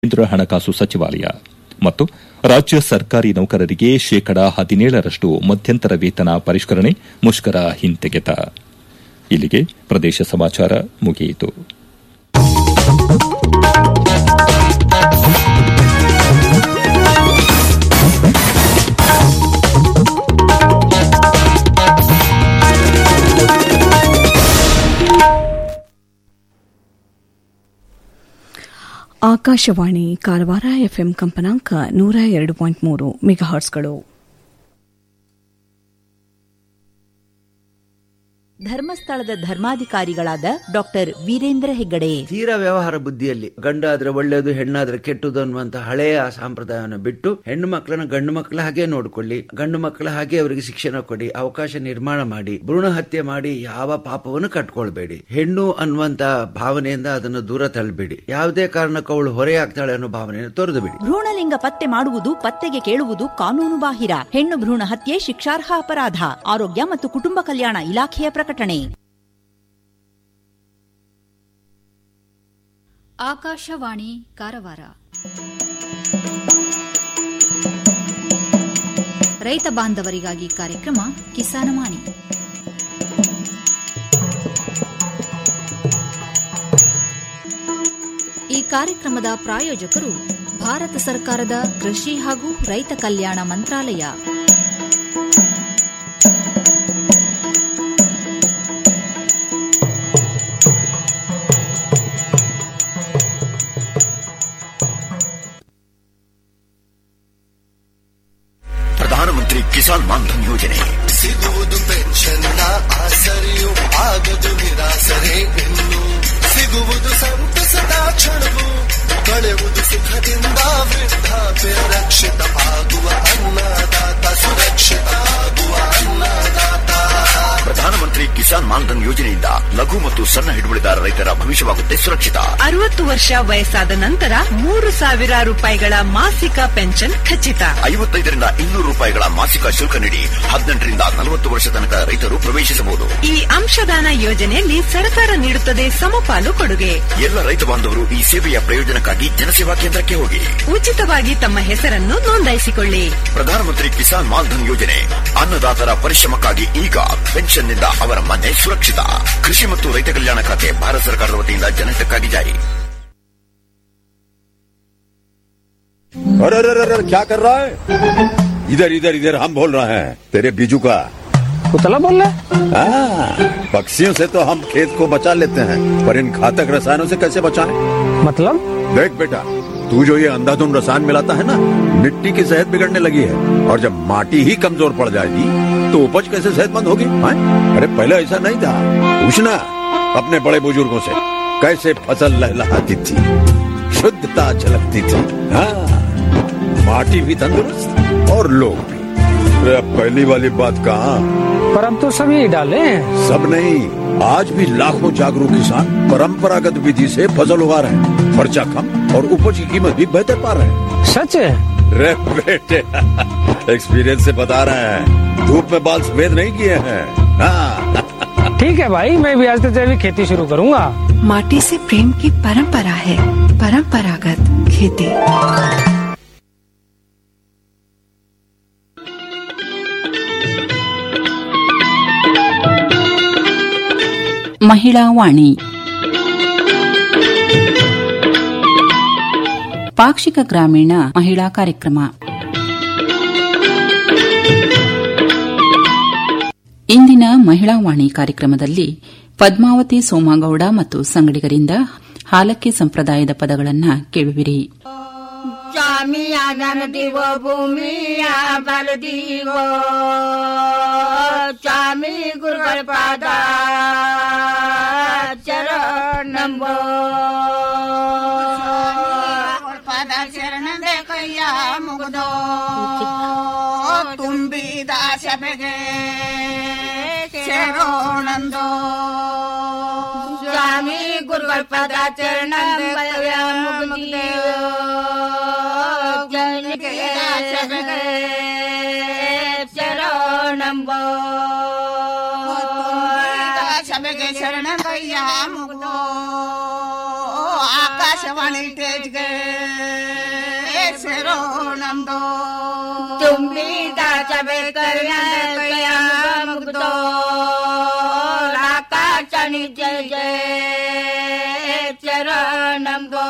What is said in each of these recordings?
ಕೇಂದ್ರ ಹಣಕಾಸು ಸಚಿವಾಲಯ ಮತ್ತು ರಾಜ್ಯ ಸರ್ಕಾರಿ ನೌಕರರಿಗೆ ಶೇಕಡ ಹದಿನೇಳರಷ್ಟು ಮಧ್ಯಂತರ ವೇತನ ಪರಿಷ್ಕರಣೆ ಮುಷ್ಕರ ಹಿಂತೆಗೆತ ಇಲ್ಲಿಗೆ ಪ್ರದೇಶ ಸಮಾಚಾರ ಮುಗಿಯಿತು ಆಕಾಶವಾಣಿ ಕಾರವಾರ ಎಫ್ಎಂ ಕಂಪನಾಂಕ ನೂರ ಎರಡು ಪಾಯಿಂಟ್ ಮೂರು ಮೆಗಾಹರ್ಸ್ಗಳು ಧರ್ಮಸ್ಥಳದ ಧರ್ಮಾಧಿಕಾರಿಗಳಾದ ಡಾಕ್ಟರ್ ವೀರೇಂದ್ರ ಹೆಗ್ಗಡೆ ತೀರ ವ್ಯವಹಾರ ಬುದ್ಧಿಯಲ್ಲಿ ಗಂಡಾದ್ರೆ ಒಳ್ಳೆಯದು ಹೆಣ್ಣಾದ್ರೆ ಕೆಟ್ಟದು ಅನ್ನುವಂತ ಹಳೆಯ ಸಂಪ್ರದಾಯವನ್ನು ಬಿಟ್ಟು ಹೆಣ್ಣು ಮಕ್ಕಳನ್ನ ಗಂಡು ಮಕ್ಕಳ ಹಾಗೆ ನೋಡ್ಕೊಳ್ಳಿ ಗಂಡು ಮಕ್ಕಳ ಹಾಗೆ ಅವರಿಗೆ ಶಿಕ್ಷಣ ಕೊಡಿ ಅವಕಾಶ ನಿರ್ಮಾಣ ಮಾಡಿ ಭ್ರೂಣ ಹತ್ಯೆ ಮಾಡಿ ಯಾವ ಪಾಪವನ್ನು ಕಟ್ಕೊಳ್ಬೇಡಿ ಹೆಣ್ಣು ಅನ್ನುವಂತ ಭಾವನೆಯಿಂದ ಅದನ್ನು ದೂರ ತಳ್ಳಬೇಡಿ ಯಾವುದೇ ಕಾರಣಕ್ಕೂ ಅವಳು ಹೊರೆಯಾಗ್ತಾಳೆ ಅನ್ನೋ ಭಾವನೆಯನ್ನು ತೊರೆದು ಬಿಡಿ ಭ್ರೂಣಲಿಂಗ ಪತ್ತೆ ಮಾಡುವುದು ಪತ್ತೆಗೆ ಕೇಳುವುದು ಕಾನೂನು ಬಾಹಿರ ಹೆಣ್ಣು ಭ್ರೂಣ ಹತ್ಯೆ ಶಿಕ್ಷಾರ್ಹ ಅಪರಾಧ ಆರೋಗ್ಯ ಮತ್ತು ಕುಟುಂಬ ಕಲ್ಯಾಣ ಇಲಾಖೆಯ ಪ್ರಕಟಣೆ ಆಕಾಶವಾಣಿ ಕಾರವಾರ ರೈತ ಬಾಂಧವರಿಗಾಗಿ ಕಾರ್ಯಕ್ರಮ ಕಿಸಾನವಾಣಿ ಈ ಕಾರ್ಯಕ್ರಮದ ಪ್ರಾಯೋಜಕರು ಭಾರತ ಸರ್ಕಾರದ ಕೃಷಿ ಹಾಗೂ ರೈತ ಕಲ್ಯಾಣ ಮಂತ್ರಾಲಯ ಪ್ರಧಾನಮಂತ್ರಿ ಕಿಸಾನ್ ಮಾನ್ಧನ್ ಯೋಜನೆ ಸಿಗುವುದು ಪೆನ್ಷನ್ನ ಆಸರೆಯು ಆಗದು ನಿರಾಸರೆ ಇನ್ನು ಸಿಗುವುದು ಸಂತಸದ ಕ್ಷಣವು ಕಳೆಯುವುದು ಸುಖದಿಂದ ವೃದ್ಧಾಪ್ಯ ರಕ್ಷಿತ ಆಗುವ ಅನ್ನದಾತ ಸುರಕ್ಷಿತ ಆಗುವ ಅನ್ನದಾತ ಪ್ರಧಾನಮಂತ್ರಿ ಕಿಸಾನ್ ಮಾನ್ಧನ್ ಯೋಜನೆಯಿಂದ ಲಘು ಮತ್ತು ಸಣ್ಣ ಹಿಡುವಳಿದಾರ ರೈತರ ಭವಿಷ್ಯವಾಗುತ್ತೆ ಸುರಕ್ಷಿತ ಅರವತ್ತು ವರ್ಷ ವಯಸ್ಸಾದ ನಂತರ ಮೂರು ಸಾವಿರ ರೂಪಾಯಿಗಳ ಮಾಸಿಕ ಪೆನ್ಷನ್ ಖಚಿತ ಐವತ್ತೈದರಿಂದ ಇನ್ನೂರು ರೂಪಾಯಿಗಳ ಮಾಸಿಕ ಶುಲ್ಕ ನೀಡಿ ಹದಿನೆಂಟರಿಂದ ನಲವತ್ತು ವರ್ಷ ತನಕ ರೈತರು ಪ್ರವೇಶಿಸಬಹುದು ಈ ಅಂಶದಾನ ಯೋಜನೆಯಲ್ಲಿ ಸರ್ಕಾರ ನೀಡುತ್ತದೆ ಸಮಪಾಲು ಕೊಡುಗೆ ಎಲ್ಲ ರೈತ ಬಾಂಧವರು ಈ ಸೇವೆಯ ಪ್ರಯೋಜನಕ್ಕಾಗಿ ಜನಸೇವಾ ಕೇಂದ್ರಕ್ಕೆ ಹೋಗಿ ಉಚಿತವಾಗಿ ತಮ್ಮ ಹೆಸರನ್ನು ನೋಂದಾಯಿಸಿಕೊಳ್ಳಿ ಪ್ರಧಾನಮಂತ್ರಿ ಕಿಸಾನ್ ಮಾನ್ಧನ್ ಯೋಜನೆ ಅನ್ನದಾತರ ಪರಿಶ್ರಮಕ್ಕಾಗಿ ಈಗ ಪೆನ್ಷನ್ನಿಂದ ಅವರ ಮನೆ ಸುರಕ್ಷಿತ ಕೃಷಿ ಮತ್ತು ರೈತ ಕಲ್ಯಾಣ ಖಾತೆ ಭಾರತ ಸರ್ಕಾರದ ವತಿಯಿಂದ ಜನಹಿತಕ್ಕಾಗಿ ಜಾರಿ अरे अरे अरे अरे, क्या कर रहा है इधर इधर इधर हम बोल रहे हैं तेरे बीजू का कुतला बोल रहा हाँ, पक्षियों से तो हम खेत को बचा लेते हैं पर इन घातक रसायनों से कैसे बचाएं? मतलब देख बेटा तू जो ये अंधाधुंध रसायन मिलाता है ना मिट्टी की सेहत बिगड़ने लगी है और जब माटी ही कमजोर पड़ जाएगी तो उपज कैसे सेहतमंद होगी हाँ? अरे पहले ऐसा नहीं था पूछना अपने बड़े बुजुर्गों से कैसे फसल लहलहाती थी शुद्धता झलकती थी हाँ माटी भी तंदुरुस्त और लोग भी अरे अब पहली वाली बात कहाँ पर अब तो सभी डाले हैं सब नहीं आज भी लाखों जागरूक किसान परंपरागत विधि से फसल उगा रहे हैं खर्चा कम और उपज की कीमत भी बेहतर पा रहे हैं सच है रे बेटे एक्सपीरियंस से बता रहे हैं धूप में बाल सफेद नहीं किए हैं हाँ ठीक है भाई मैं भी आज से जैविक खेती शुरू करूंगा माटी से प्रेम की परंपरा है परंपरागत खेती ಮಹಿಳಾ ವಾಣಿ ಪಾಕ್ಷಿಕ ಗ್ರಾಮೀಣ ಮಹಿಳಾ ಕಾರ್ಯಕ್ರಮ ಇಂದಿನ ಮಹಿಳಾ ವಾಣಿ ಕಾರ್ಯಕ್ರಮದಲ್ಲಿ ಪದ್ಮಾವತಿ ಸೋಮಗೌಡ ಮತ್ತು ಸಂಗಡಿಗರಿಂದ ಹಾಲಕ್ಕಿ ಸಂಪ್ರದಾಯದ ಪದಗಳನ್ನು ಕೇಳುವಿರಿ ಚಾಮಿಯ ಗಣದಿವ ಭೂಮಿಯ ಬಲದಿವ ಚಾಮಿ ಗುರುಗಳ ಪಾದ ಚರಣಂಬೋ ಪಾದ ಶರಣದೆ ಕೈಯ ಮುಗಿದೋ ತುಂಬಿದ ಸಭೆಗೆ ಶರಣಂದೋ ಸ್ವಾಮಿ ಗುರುಗಳ ಪದ ಚರಣ ಮುಗಿದೇವ ಶರಣಂಬೋ ಸಭೆಗೆ ಶರಣಗಯ್ಯ ಮುಗ್ದೋ ಆಕಾಶವಾಣಿ ಟೇಜ್ಗೆ ಸೇರೋ ನಂದೋ ತುಂಬಿದ ಚಬೆ ಕೈಯ ಮುಗ್ದೋ ಆಕಾಶನಿ ಜಯ ಜಯ ಚರಣಂದೋ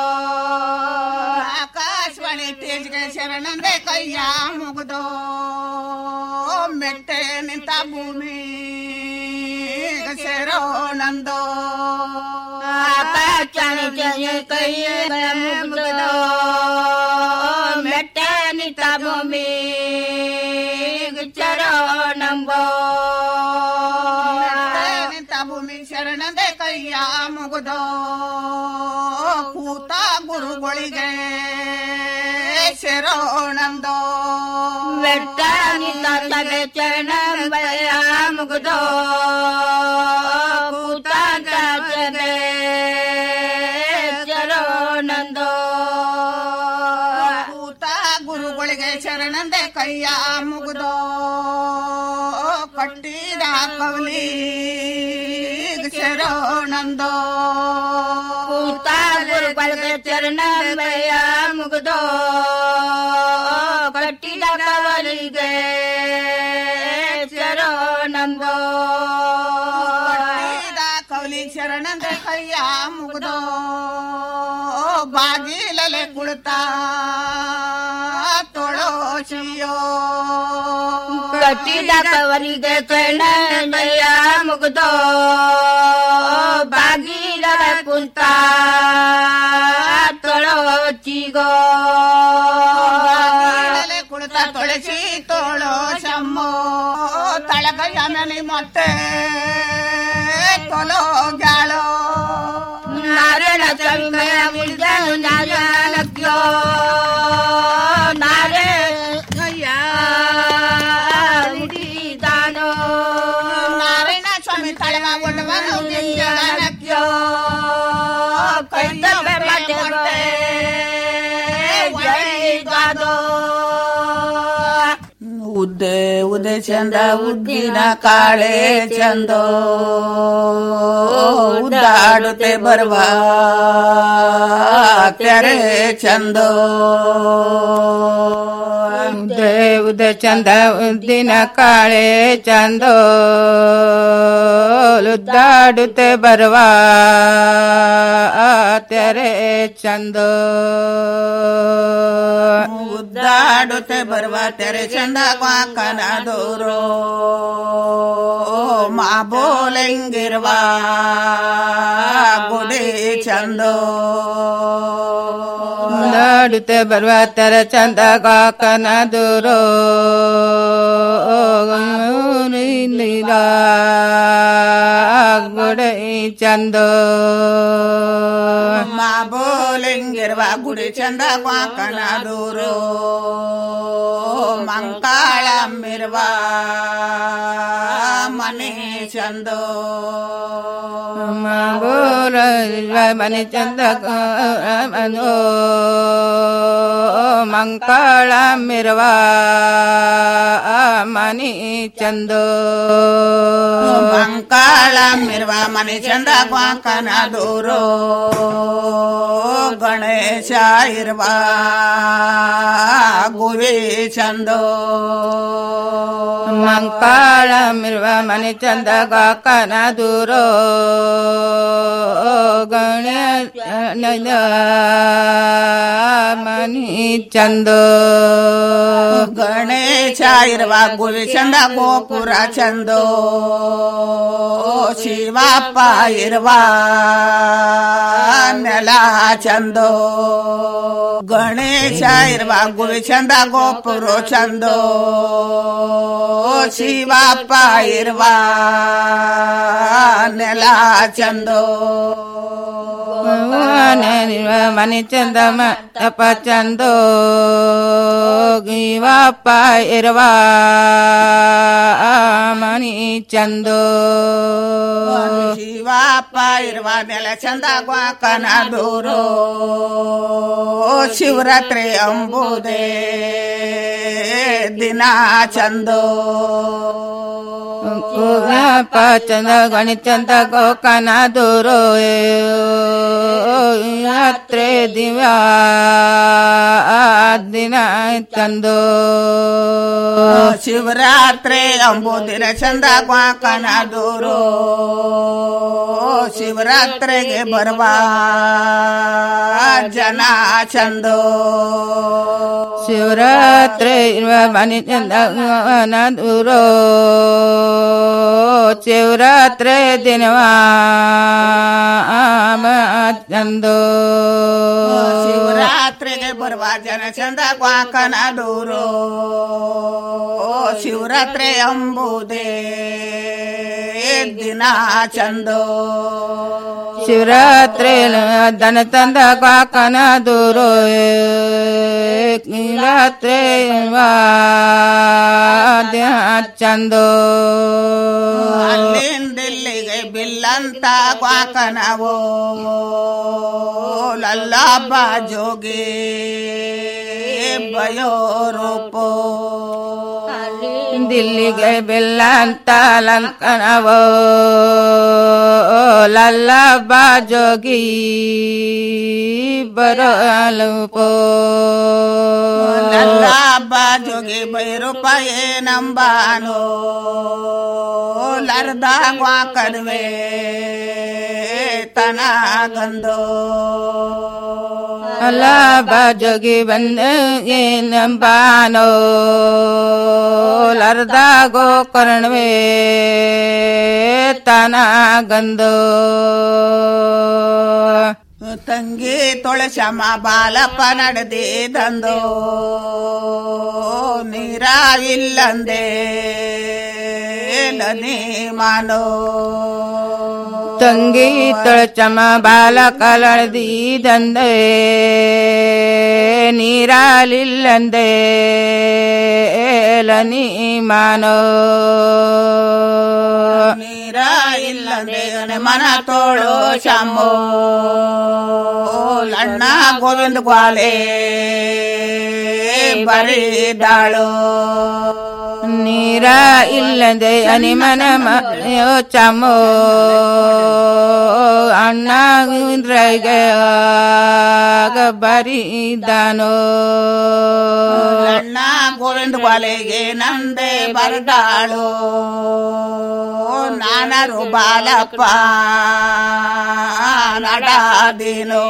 ಆಕಾಶವಾಣಿ ತೇಜ್ಗೆ ಶರಣಂದೆ ಕೈಯ ಮುಗ್ದೋ ಮೆಟ್ಟೆ ನಿಂತ ಭೂಮಿ ಸೇರೋ ನಂದೋ ಆಕಾಶವಾಣಿ ಜಯ ಕೈಯ ಮುಗ್ದೋ ಮೆಟ್ಟೆ ನಿಂತ ಭೂಮಿ ಚರಣಂಬೋ ನಿಂತ ಭೂಮಿ ಶರಣದೆ ಕೈಯ ಮುಗುದೋ ಕೂತ ಗುರುಗಳಿಗೆ ಶರಣಂದೋ ಬೆಟ್ಟ ನಿಂತ ಸಭೆ ಚರಣಂಬಯ ಮುಗುದೋ ಕೂತ ಸಭೆ ಶರಣಂದೋ ಕೂತ ಗುರುಗಳಿಗೆ ಶರಣಂದೆ ಕೈಯ ಮುಗುದೋ ಕಟ್ಟಿದ ಕವಲಿ ಶರಣಂದೋ ಕೂತ ಗುರುಗಳಿಗೆ ಚರಣಂಬಯ ಮುಗುದೋ ಕಟ್ಟಿದ ಕವಲಿಗೆ ಶರಣಂದೋ ಕಟ್ಟಿದ ಕವಲಿ ಶರಣಂದ ಕೈಯ ಮುಗುದೋ ಬಾಗಿಲಲೆ ಕುಳಿತ ತೊಳೋಶಿಯೋ ಕಟ್ಟಿದ ಕವಲಿಗೆ ಚರಣಯ ಮುಗ್ದೋ ಬಾಗಿಲ ಕುಂತ ತೊಳೋಚಿಗೋ ಕುಳಿತ ತೊಳಸಿ ತೋಳೋ ಶಮ್ಮೋ ತಳಗಯ್ಯ ಮೇಲೆ ಮತ್ತೆ ತೊಲೋ ಗ್ಯಾಳೋ ನಾರಾಯಣ ಚಂಗಯ ಮುಳ್ದ ನಾರಾಯಣಕ್ಯೋ ನಾರಾಯಣ ನುಡಿದಾನೋ ನಾರಾಯಣ ಸ್ವಾಮಿ ತಳಗ ಒಡವನು ಗಿಂಜನಕ್ಯೋ ಕೈತ ಮತ್ತೆ ಜೈಗಾದೋ ಉದ್ದೆ ಉದೆ ಚಂದ ಉದ್ದಿನ ಕಾಳೆ ಚಂದೋ ಉದ್ದಾಡುತ್ತೆ ಬರುವ ತೆರೆ ಚಂದೋ ಉದ್ದೆ ಉದ ಚಂದ ಉದ್ದಿನ ಕಾಳೆ ಚಂದೋ ಉದ್ದಾಡುತ್ತೆ ಬರುವ ತೆರೆ ಚಂದೋ ಉದ್ದಾಡುತ್ತೆ ಬರುವ ತೆರೆ ಚಂದ ಕ್ವಾಕನ ದೂರೋ ಮಾ ಬೋಲೆಂಗಿರುವ ಗುಡಿ ಚಂದೋ ಉದ್ದಾಡುತ್ತೆ ಬರುವ ತೆರೆ ಚಂದ ಕಾಕನ ದೂರೋ ಗುಡಿ ಚಂದೋ ಮಾ ಬೋಲೆಂಗಿರುವ ಗುಡಿ ಚಂದ ಕ್ವಾಕನ ದೂರೋ ಮಂಕಾಳಮ್ಮಿರುವ ಮನೆ ಚಂದೋ ಮಗೋರ ಮನೆ ಚಂದ ಮನೋ ಮಂಕಾಳ ಮಿರವ ಮನಿ ಚಂದೋ ಮಂಕಾಳಮ್ಮಿರುವ ಮನೆ ಚಂದ ಕ್ವಾಕನ ದೂರೋ ಗಣೇಶ ಇರುವ ಗುವಿ ಚಂದೋ ಮಂಕಾಳ ಮಿರುವ ಮನೆ ಚಂದ ಗಾಕನ ದೂರೋ ಗಣ ಮನಿ ಚಂದೋ ಗಣೇಶ ಇರುವ ಗುವಿ ಚಂದ ಗೋಪುರ ಚಂದೋ ಶಿವಪ್ಪ ಇರುವ ನೆಲ ಚಂದೋ ಗಣೇಶ ಇರುವ ಗುವಿ ಚಂದ ಗೋಪುರ ಚಂದೋ ಶಿವಪ್ಪ ಇರುವ ನೆಲ ಚಂದೋ ಮನಿ ಚಂದ ಮಪ ಚಂದೋ ಗಿವಪ್ಪ ಇರುವ ಮನಿ ಚಂದೋ ಶಿವಪ್ಪ ಇರುವ ನೆಲ ಚಂದ ಗ್ವಾಕನ ದೂರೋ ಶಿವರಾತ್ರಿ ಅಂಬುದೇ ದಿನ ಚಂದೋ ಪ ಚಂದ ಗಣಿ ಚಂದ ಗೋಕನ ದೂರೋ ಯಾತ್ರೆ ದಿವ್ಯಾ ಚಂದೋ ಶಿವರಾತ್ರಿ ಅಂಬುದಿನ ಚಂದ ಕ್ವಾಕನ ದೂರು ಶಿವರಾತ್ರಿಗೆ ಬರುವ ಜನ ಚಂದೋ ಶಿವರಾತ್ರಿ ಇರುವ ಮನೆ ಚಂದ ದೂರೋ ಶಿವರಾತ್ರಿ ದಿನವ ಚಂದೋ ಶಿವರಾತ್ರಿಗೆ ಬರುವ ಜನ ಚಂದ ಕ್ವಾಕನ ದೂರು ಶಿವರಾತ್ರಿ ಅಂಬುದೇ ದಿನ ಚಂದೋ ಶಿವರಾತ್ರಿ ದನ ತಂದ ಕಾಕನ ದೂರೋ ರಾತ್ರಿ ಚಂದೋ ಅಲ್ಲಿಂದಿಲ್ಲಿಗೆ ಬಿಲ್ಲಂತ ಕ್ವಾಕನವೋ ಲಲ್ಲಬ್ಬ ಜೋಗಿ ಬಯೋ ರೂಪೋ ದಿಲ್ಲಿಗೆ ಬೆಲ್ಲಂತ ಲಂಕನವೋ ಲಲ್ಲ ಬಾಜೋಗಿ ಬರಲುಪೋ ಲಲ್ಲಬ್ಬ ಜೋಗಿ ಬೈರೂಪಾಯಿ ನಂಬಾನೋ ಲರ್ದ ಕ್ವಾಕನ್ವೆ ತನ ಗಂದೋ ಅಲ್ಲ ಬಾಜೋಗಿ ಬಂದ ಏನಂಬಾನೋ ಲರ್ದ ಗೋಕರ್ಣವೇ ತನ ಗಂದೋ ತಂಗಿ ತೊಳಸಮ ಬಾಲಪ್ಪ ನಡೆದಿದಂದೋ ನೀರ ಇಲ್ಲಂದೆ ಲನಿ ಮಾನೋ ತಂಗಿ ತೊಳಚಮ ಬಾಲಕ ಲಳದಿದಂದೆ ನೀರಾಲಿಲ್ಲಂದೆ ಲನಿ ಮಾನೋ ನೀರ ಇಲ್ಲಂದೆ ಮನ ತೋಳು ಶಂಭೋ ಲಣ್ಣ ಗೋವಿಂದ ಗ್ವಾಲೆ ಬರಿದಾಳು ನೀರ ಇಲ್ಲದೆ ಅನಿಮನ ಮನೆಯೋ ಚಮೋ ಅಣ್ಣ ಇಂದ್ರಗೆ ಬರಿದಾನೋ ಅಣ್ಣ ಗೋವಿಂದ ಗ್ವಾಲೆಗೆ ನಂದೆ ಬರದಾಳು ನಾನರು ಬಾಲಪ್ಪ ನಡಾದಿನೋ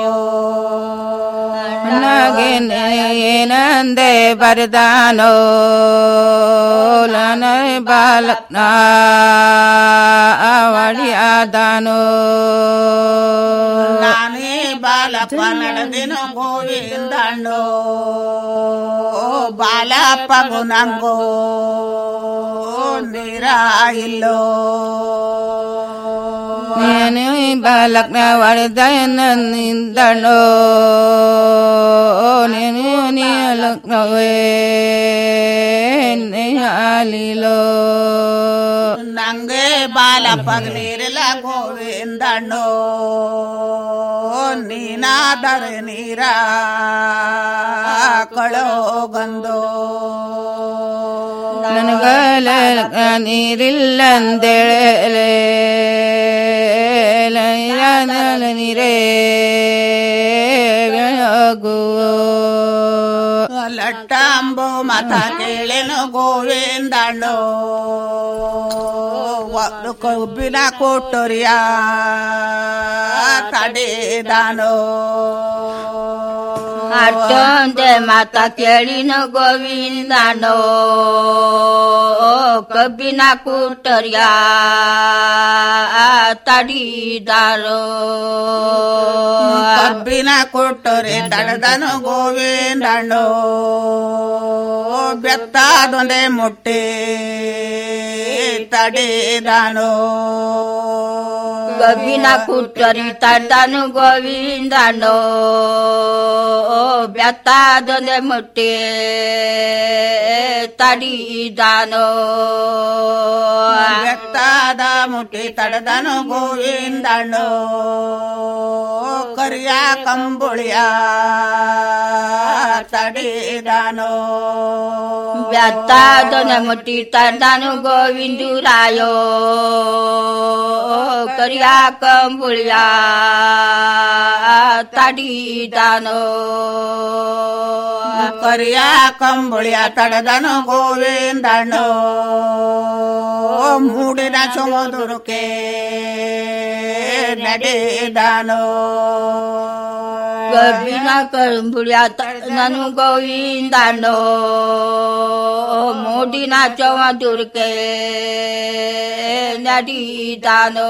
ನನಗೆ ಏನಂದೆ ಬರದಾನೋ ಲನ ಬಾಲಕ್ನ ಅವಳಿಯಾದಾನೋ ನಾನೇ ಬಾಲಪ್ಪ ನಡೆದಿನ ಗೋವಿಂದಣ್ಣೋ ಬಾಲಪ್ಪ ಗುಣಂಗೋ ನೀರ ಇಲ್ಲೋ నేను బాలక్న వరదయనందనో నేను నీలక్నవే నేహాలిలో ನಂಗೆ ಬಾಲಪ್ಪ ನೀರಿಲ ಗೋವಿಂದಣ್ಣೋ ನೀನಾದರೆ ನೀರ ಕಳೋ ಗಂದೋ ನನಗಲ ನೀರಿಲ್ಲಂದೇಳೆ ನೀರೇ ಲಟ್ಟಂಬು ಮತ ಕೇಳೆನು ಗೋವಿಂದಣ್ಣೋ ಒಂದು ಕಬ್ಬಿನ ಕೊಟ್ಟರಿಯ ತಡೆದಾನೋ ಅಷ್ಟೊಂದೆ ಮಾತ ಕೇಳಿನ ಗೋವಿಂದನೋ ಕಬ್ಬಿನ ಕೂಟರ್ಯ ತಡಿದಾರೋ ಕಬ್ಬಿನ ಕೊಟ್ಟರೆ ತಡೆದನು ಗೋವಿಂದಣ್ಣೋ ಬೆತ್ತಾದೊಂದೆ ಮುಟ್ಟಿ ತಡೆದಾನೋ ಕಬ್ಬಿನ ಕೂಟರಿ ತಡ್ದನು ಗೋವಿಂದನೋ ಬೆತ್ತಾದೊಂದೆ ಮುಟ್ಟಿ ತಡಿದಾನೋ ಬೆತ್ತಾದ ಮುಟ್ಟಿ ತಡೆದನು ಗೋವಿಂದಣ್ಣೋ ಕರಿಯ ಕಂಬುಳಿಯ ತಡೆದಾನೋ ಬೆತ್ತಾದೊಂದೆ ಮುಟ್ಟಿ ತಡ್ದನು ಗೋವಿಂದುರಾಯೋ ಕರಿಯ ಕಂಬುಳಿಯ ಕರಿಯ ಕಂಬಳಿಯ ತಡದನು ಗೋವಿಂದಣ್ಣು ಮೂಡಿನ ಸಮುದ್ರಕ್ಕೆ ನಡೆದನು ಕಬ್ಬಿನ ಕಂಬಳಿಯ ತಡದನು ಗೋವಿಂದಣ್ಣು ಮೂಡಿನ ಸಮುದ್ರಕ್ಕೆ ನಡೀತಾನೋ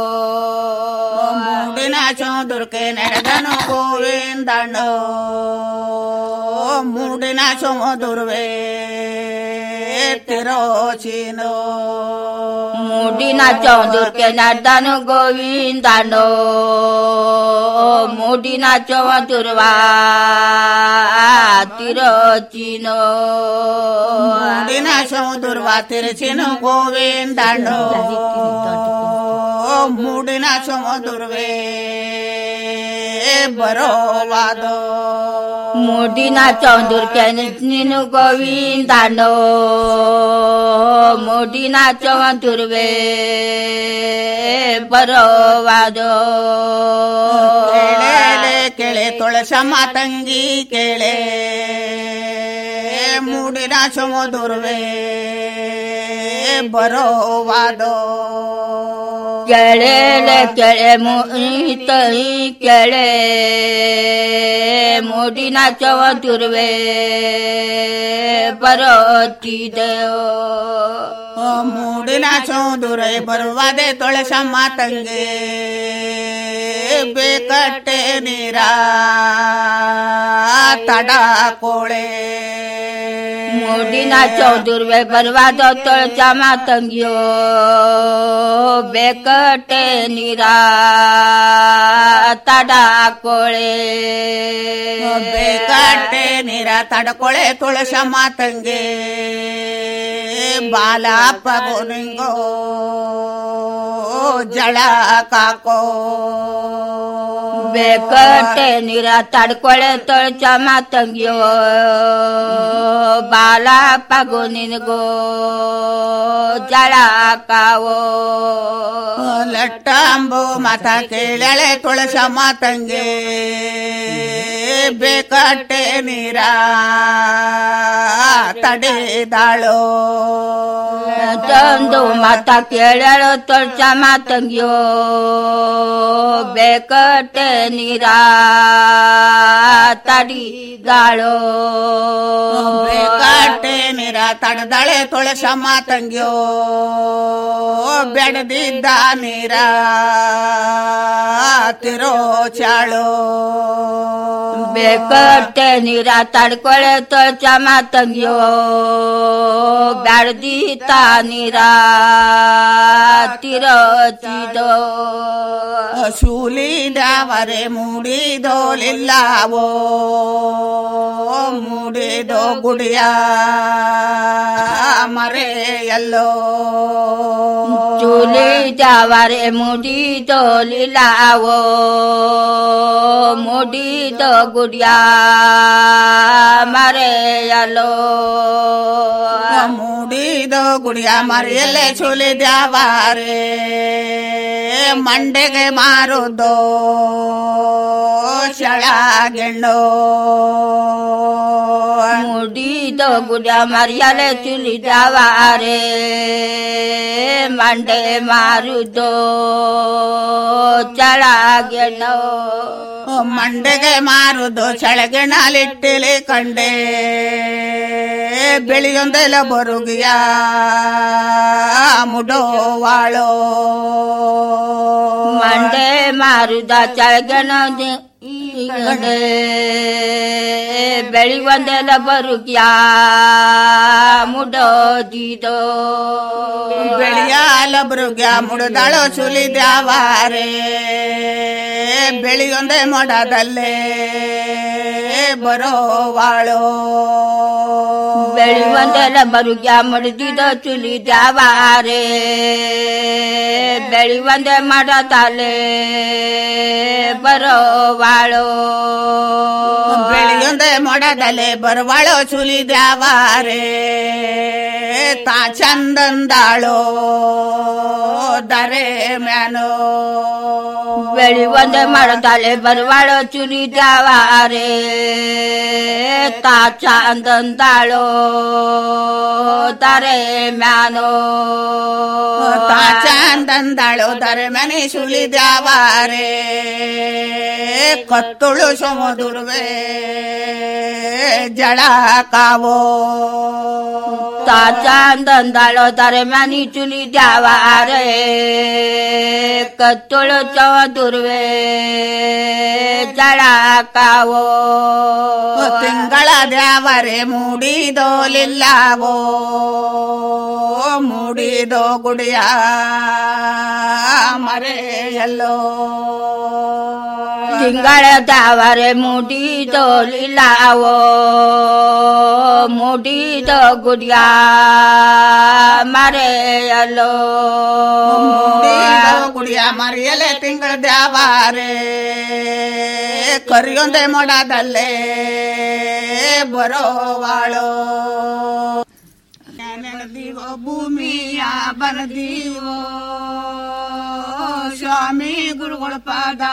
ಮೂಡಿನ ಸಮುದ್ರಕ್ಕೆ ನಡೆದನು ಗೋವಿಂದಣ್ಣು ಮೂಡಿನ ಸಮುದ್ರವೇ ತಿರೋಚಿನೋ ಮೂಡಿನ ಚೌದುರ್ಕೆ ನಡ್ದನು ಗೋವಿಂದನು ಮೂಡಿನ ಚೌದುರ್ವಾ ತಿರೋಚಿನೋ ಮೂಡಿನ ಸಮುದ್ರವ ತಿರುಚಿನು ಗೋವಿಂದಣ್ಣು ಮೂಡಿನ ಸಮುದ್ರವೇ ಬರೋವಾದೋ ಮೂಡಿನ ಚೌದುರ್ಕೆ ನೀನು ಗೋವಿಂದನು ಮೂಡಿನ ಚೌದುರ್ವೆ ಬರೋವಾದೋ ಕೇಳೆ ಕೇಳೆ ತುಳಸಮ್ಮ ತಂಗಿ ಕೇಳೆ ಮೂಡಿನ ಸಮುದ್ರವೇ ಬರೋವಾದೋ ಕೆಳೆಲೆ ಕೆಳೆ ಮುಯಿ ಕೆಳೆ ಮೂಡಿನ ಚೌದುರ್ವೆ ಬರೋತಿದೆಯೋ ಮೂಡಿನ ಚೌದುರೈ ಬರುವದೆ ತುಳಸಮ್ಮ ತಂಗಿ ಬೇಕಟ್ಟೆ ನೀರ ತಡ ಕೋಳೆ ಮೂಡಿನ ಚೌದುರ್ವೆ ಬರುವಾದ ತೊಳಚಮ ತಂಗಿಯೋ ಬೇಕಟ್ಟೆ ನೀರ ತಡ ಕೋಳೆ ಬೇಕಟ್ಟೆ ನೀರ ತಡಕೊಳೆ ತುಳಸಮ್ಮ ತಂಗಿ ಬಾಲಪ್ಪ ನಿಂಗೋ ಜಳ ಕಾಕೋ ಬೇಕಟ್ಟೆ ನೀರ ತಡ್ಕೊಳೆ ತೊಳಚಮ ತಂಗಿಯೋ ಬಾಲ ಪಗು ನಿನಗೋ ಜಳ ಕಾವೋ ಲಟ್ಟಂಬು ಮತ ಕೇಳಳೆ ತುಳಸಮ್ಮ ತಂಗಿ ಬೇಕಟ್ಟೆ ನೀರ ತಡೆದಾಳೋ ತಂದು ಮತ ಕೇಳಳು ತೊಳಚಮ ತಂಗಿಯೋ ಬೇಕಟ್ಟೆ ನೀರ ತಡಿದಾಳೋ ಬೇಕಟ್ಟೆ ನೀರ ತಡೆದಾಳೆ ತುಳಸಮ್ಮ ತಂಗಿಯೋ ಬೆಳೆದಿದ್ದ ನೀರ ತಿರೋ ಚಾಳೋ ಬೇಕಟ್ಟೆ ನೀರ ತಡ್ಕೊಳೆ ತೊಳಚಮ ತಂಗಿಯೋ ಬ್ಯಾಡ್ದೀತ ನೀರ ತಿರೋಚಿದೋ ಶೂಲಿದವರೆ ಮೂಡಿದೋಲಿಲ್ಲವೋ ಮೂಡಿದೋ ಗುಡಿಯ ಮರೆಯಲ್ಲೋ ಚೂಲಿ ಜಾವರೆ ಮುಡಿದೋ ಲೀಲಾವೋ ಮುಡಿದೋ ಗುಡಿಯ ಮರೆಯಲೋ ಮೂಡಿದೋ ಗುಡಿಯ ಮರೆಯಲ್ಲೇ ಸುಲಿದವರೆ ಮಂಡೆಗೆ ಮಾರುದೋ ಶಳಗೆಣ್ಣೋ ಮುಡಿದೋ ಗುಡಿಯ ಮರೆಯಲೆ ಚುಲಿದವಾರೆ ಮಂಡೆ ಮಾರುದೋ ಚಳಗೆಣ್ಣೋ ಮಂಡೆಗೆ ಮಾರುದು ಚಳಗೆಣಲಿಟ್ಟಿಲಿ ಕಂಡೆ ಬೆಳೆಯೊಂದೆಲ್ಲ ಬರುಗಿಯ ಮುಡೋವಾಳೋ ಮಂಡೆ ಮಾರುದ ಚಳಗೆಣ ಈಗಡೆ ಬೆಳಿವಂದೆಲ್ಲ ಬರುಗ್ಯಾ ಮುಡೋದಿದೋ ಬೆಳೆಯಾಲ ಬರುಗ್ಯ ಮುಡದಾಳೋ ಸುಲಿದ್ಯಾವಾರೆ ಬೆಳೆಯೊಂದೆ ಮೊಡದಲ್ಲೇ ಬರೋವಾಳೋ ಬೆಳಿವಂದೆಲ್ಲ ಬರುಗ್ಯಾ ಮುಡಿದಿದೋ ಚುಲಿದ್ಯಾವಾರೆ ಬೆಳಿವಂದೆ ಮಾಡತಾಲೆ ಬರೋವಾಳೋ ಬೆಳೆಯೊಂದೆ ಮೊಡದಲ್ಲೇ ಬರುವಾಳೋ ಸುಲಿದ್ಯಾವಾರೆ ತಾ ಚಂದಂದಾಳೋ ದರೆ ಮ್ಯಾನೋ ಬೆಳಿ ಒಂದೇ ಮಾಡತಾಳೆ ಬರುವಾಳೋ ಚುಲಿದಾವಾರೆ ತಾಚಾಂದಂದಾಳೋ ತಾರೆ ಮ್ಯಾನೋ ತಾಚಾಂದಂದಾಳೋ ದರೆ ಮನೆ ಸುಳಿದ್ಯಾವಾರೆ ಕತ್ತುಳು ಸಮುದುರ್ವೆ ಜಳ ಕಾವೋ ತಾಚಾಂದಂದಾಳೋ ತಾರೆ ಮನಿ ಚುಲಿ ದ್ಯಾವಾರೆ ಕತ್ತುಳು ಚದುರ್ವೆ ಜಳ ಕಾವೋ ತಿಂಗಳ ದ್ಯಾವರೆ ಮೂಡಿದೋಲಿಲ್ಲವೋ ಮೂಡಿದೋ ಗುಡಿಯ ಮರೆಯಲ್ಲೋ ತಿಂಗಳ ದಾವರೆ ಮುಡಿದೋಲಿಲ್ಲವೋ ಮುಡಿದ ಗುಡಿಯ ಮರೆಯಲ್ಲೋ ಮೂಡಿದೋ ಗುಡಿಯ ಮರೆಯಲೆ ತಿಂಗಳ ದ್ಯಾವಾರೆ ಕರಿಯೊಂದೆ ಮೊಡದಲ್ಲೇ ಬರೋವಾಳೋ ನೆನೆದೀವೋ ಭೂಮಿಯ ಬರದೀವೋ ಸ್ವಾಮಿ ಗುರುಗಳ ಪಾದ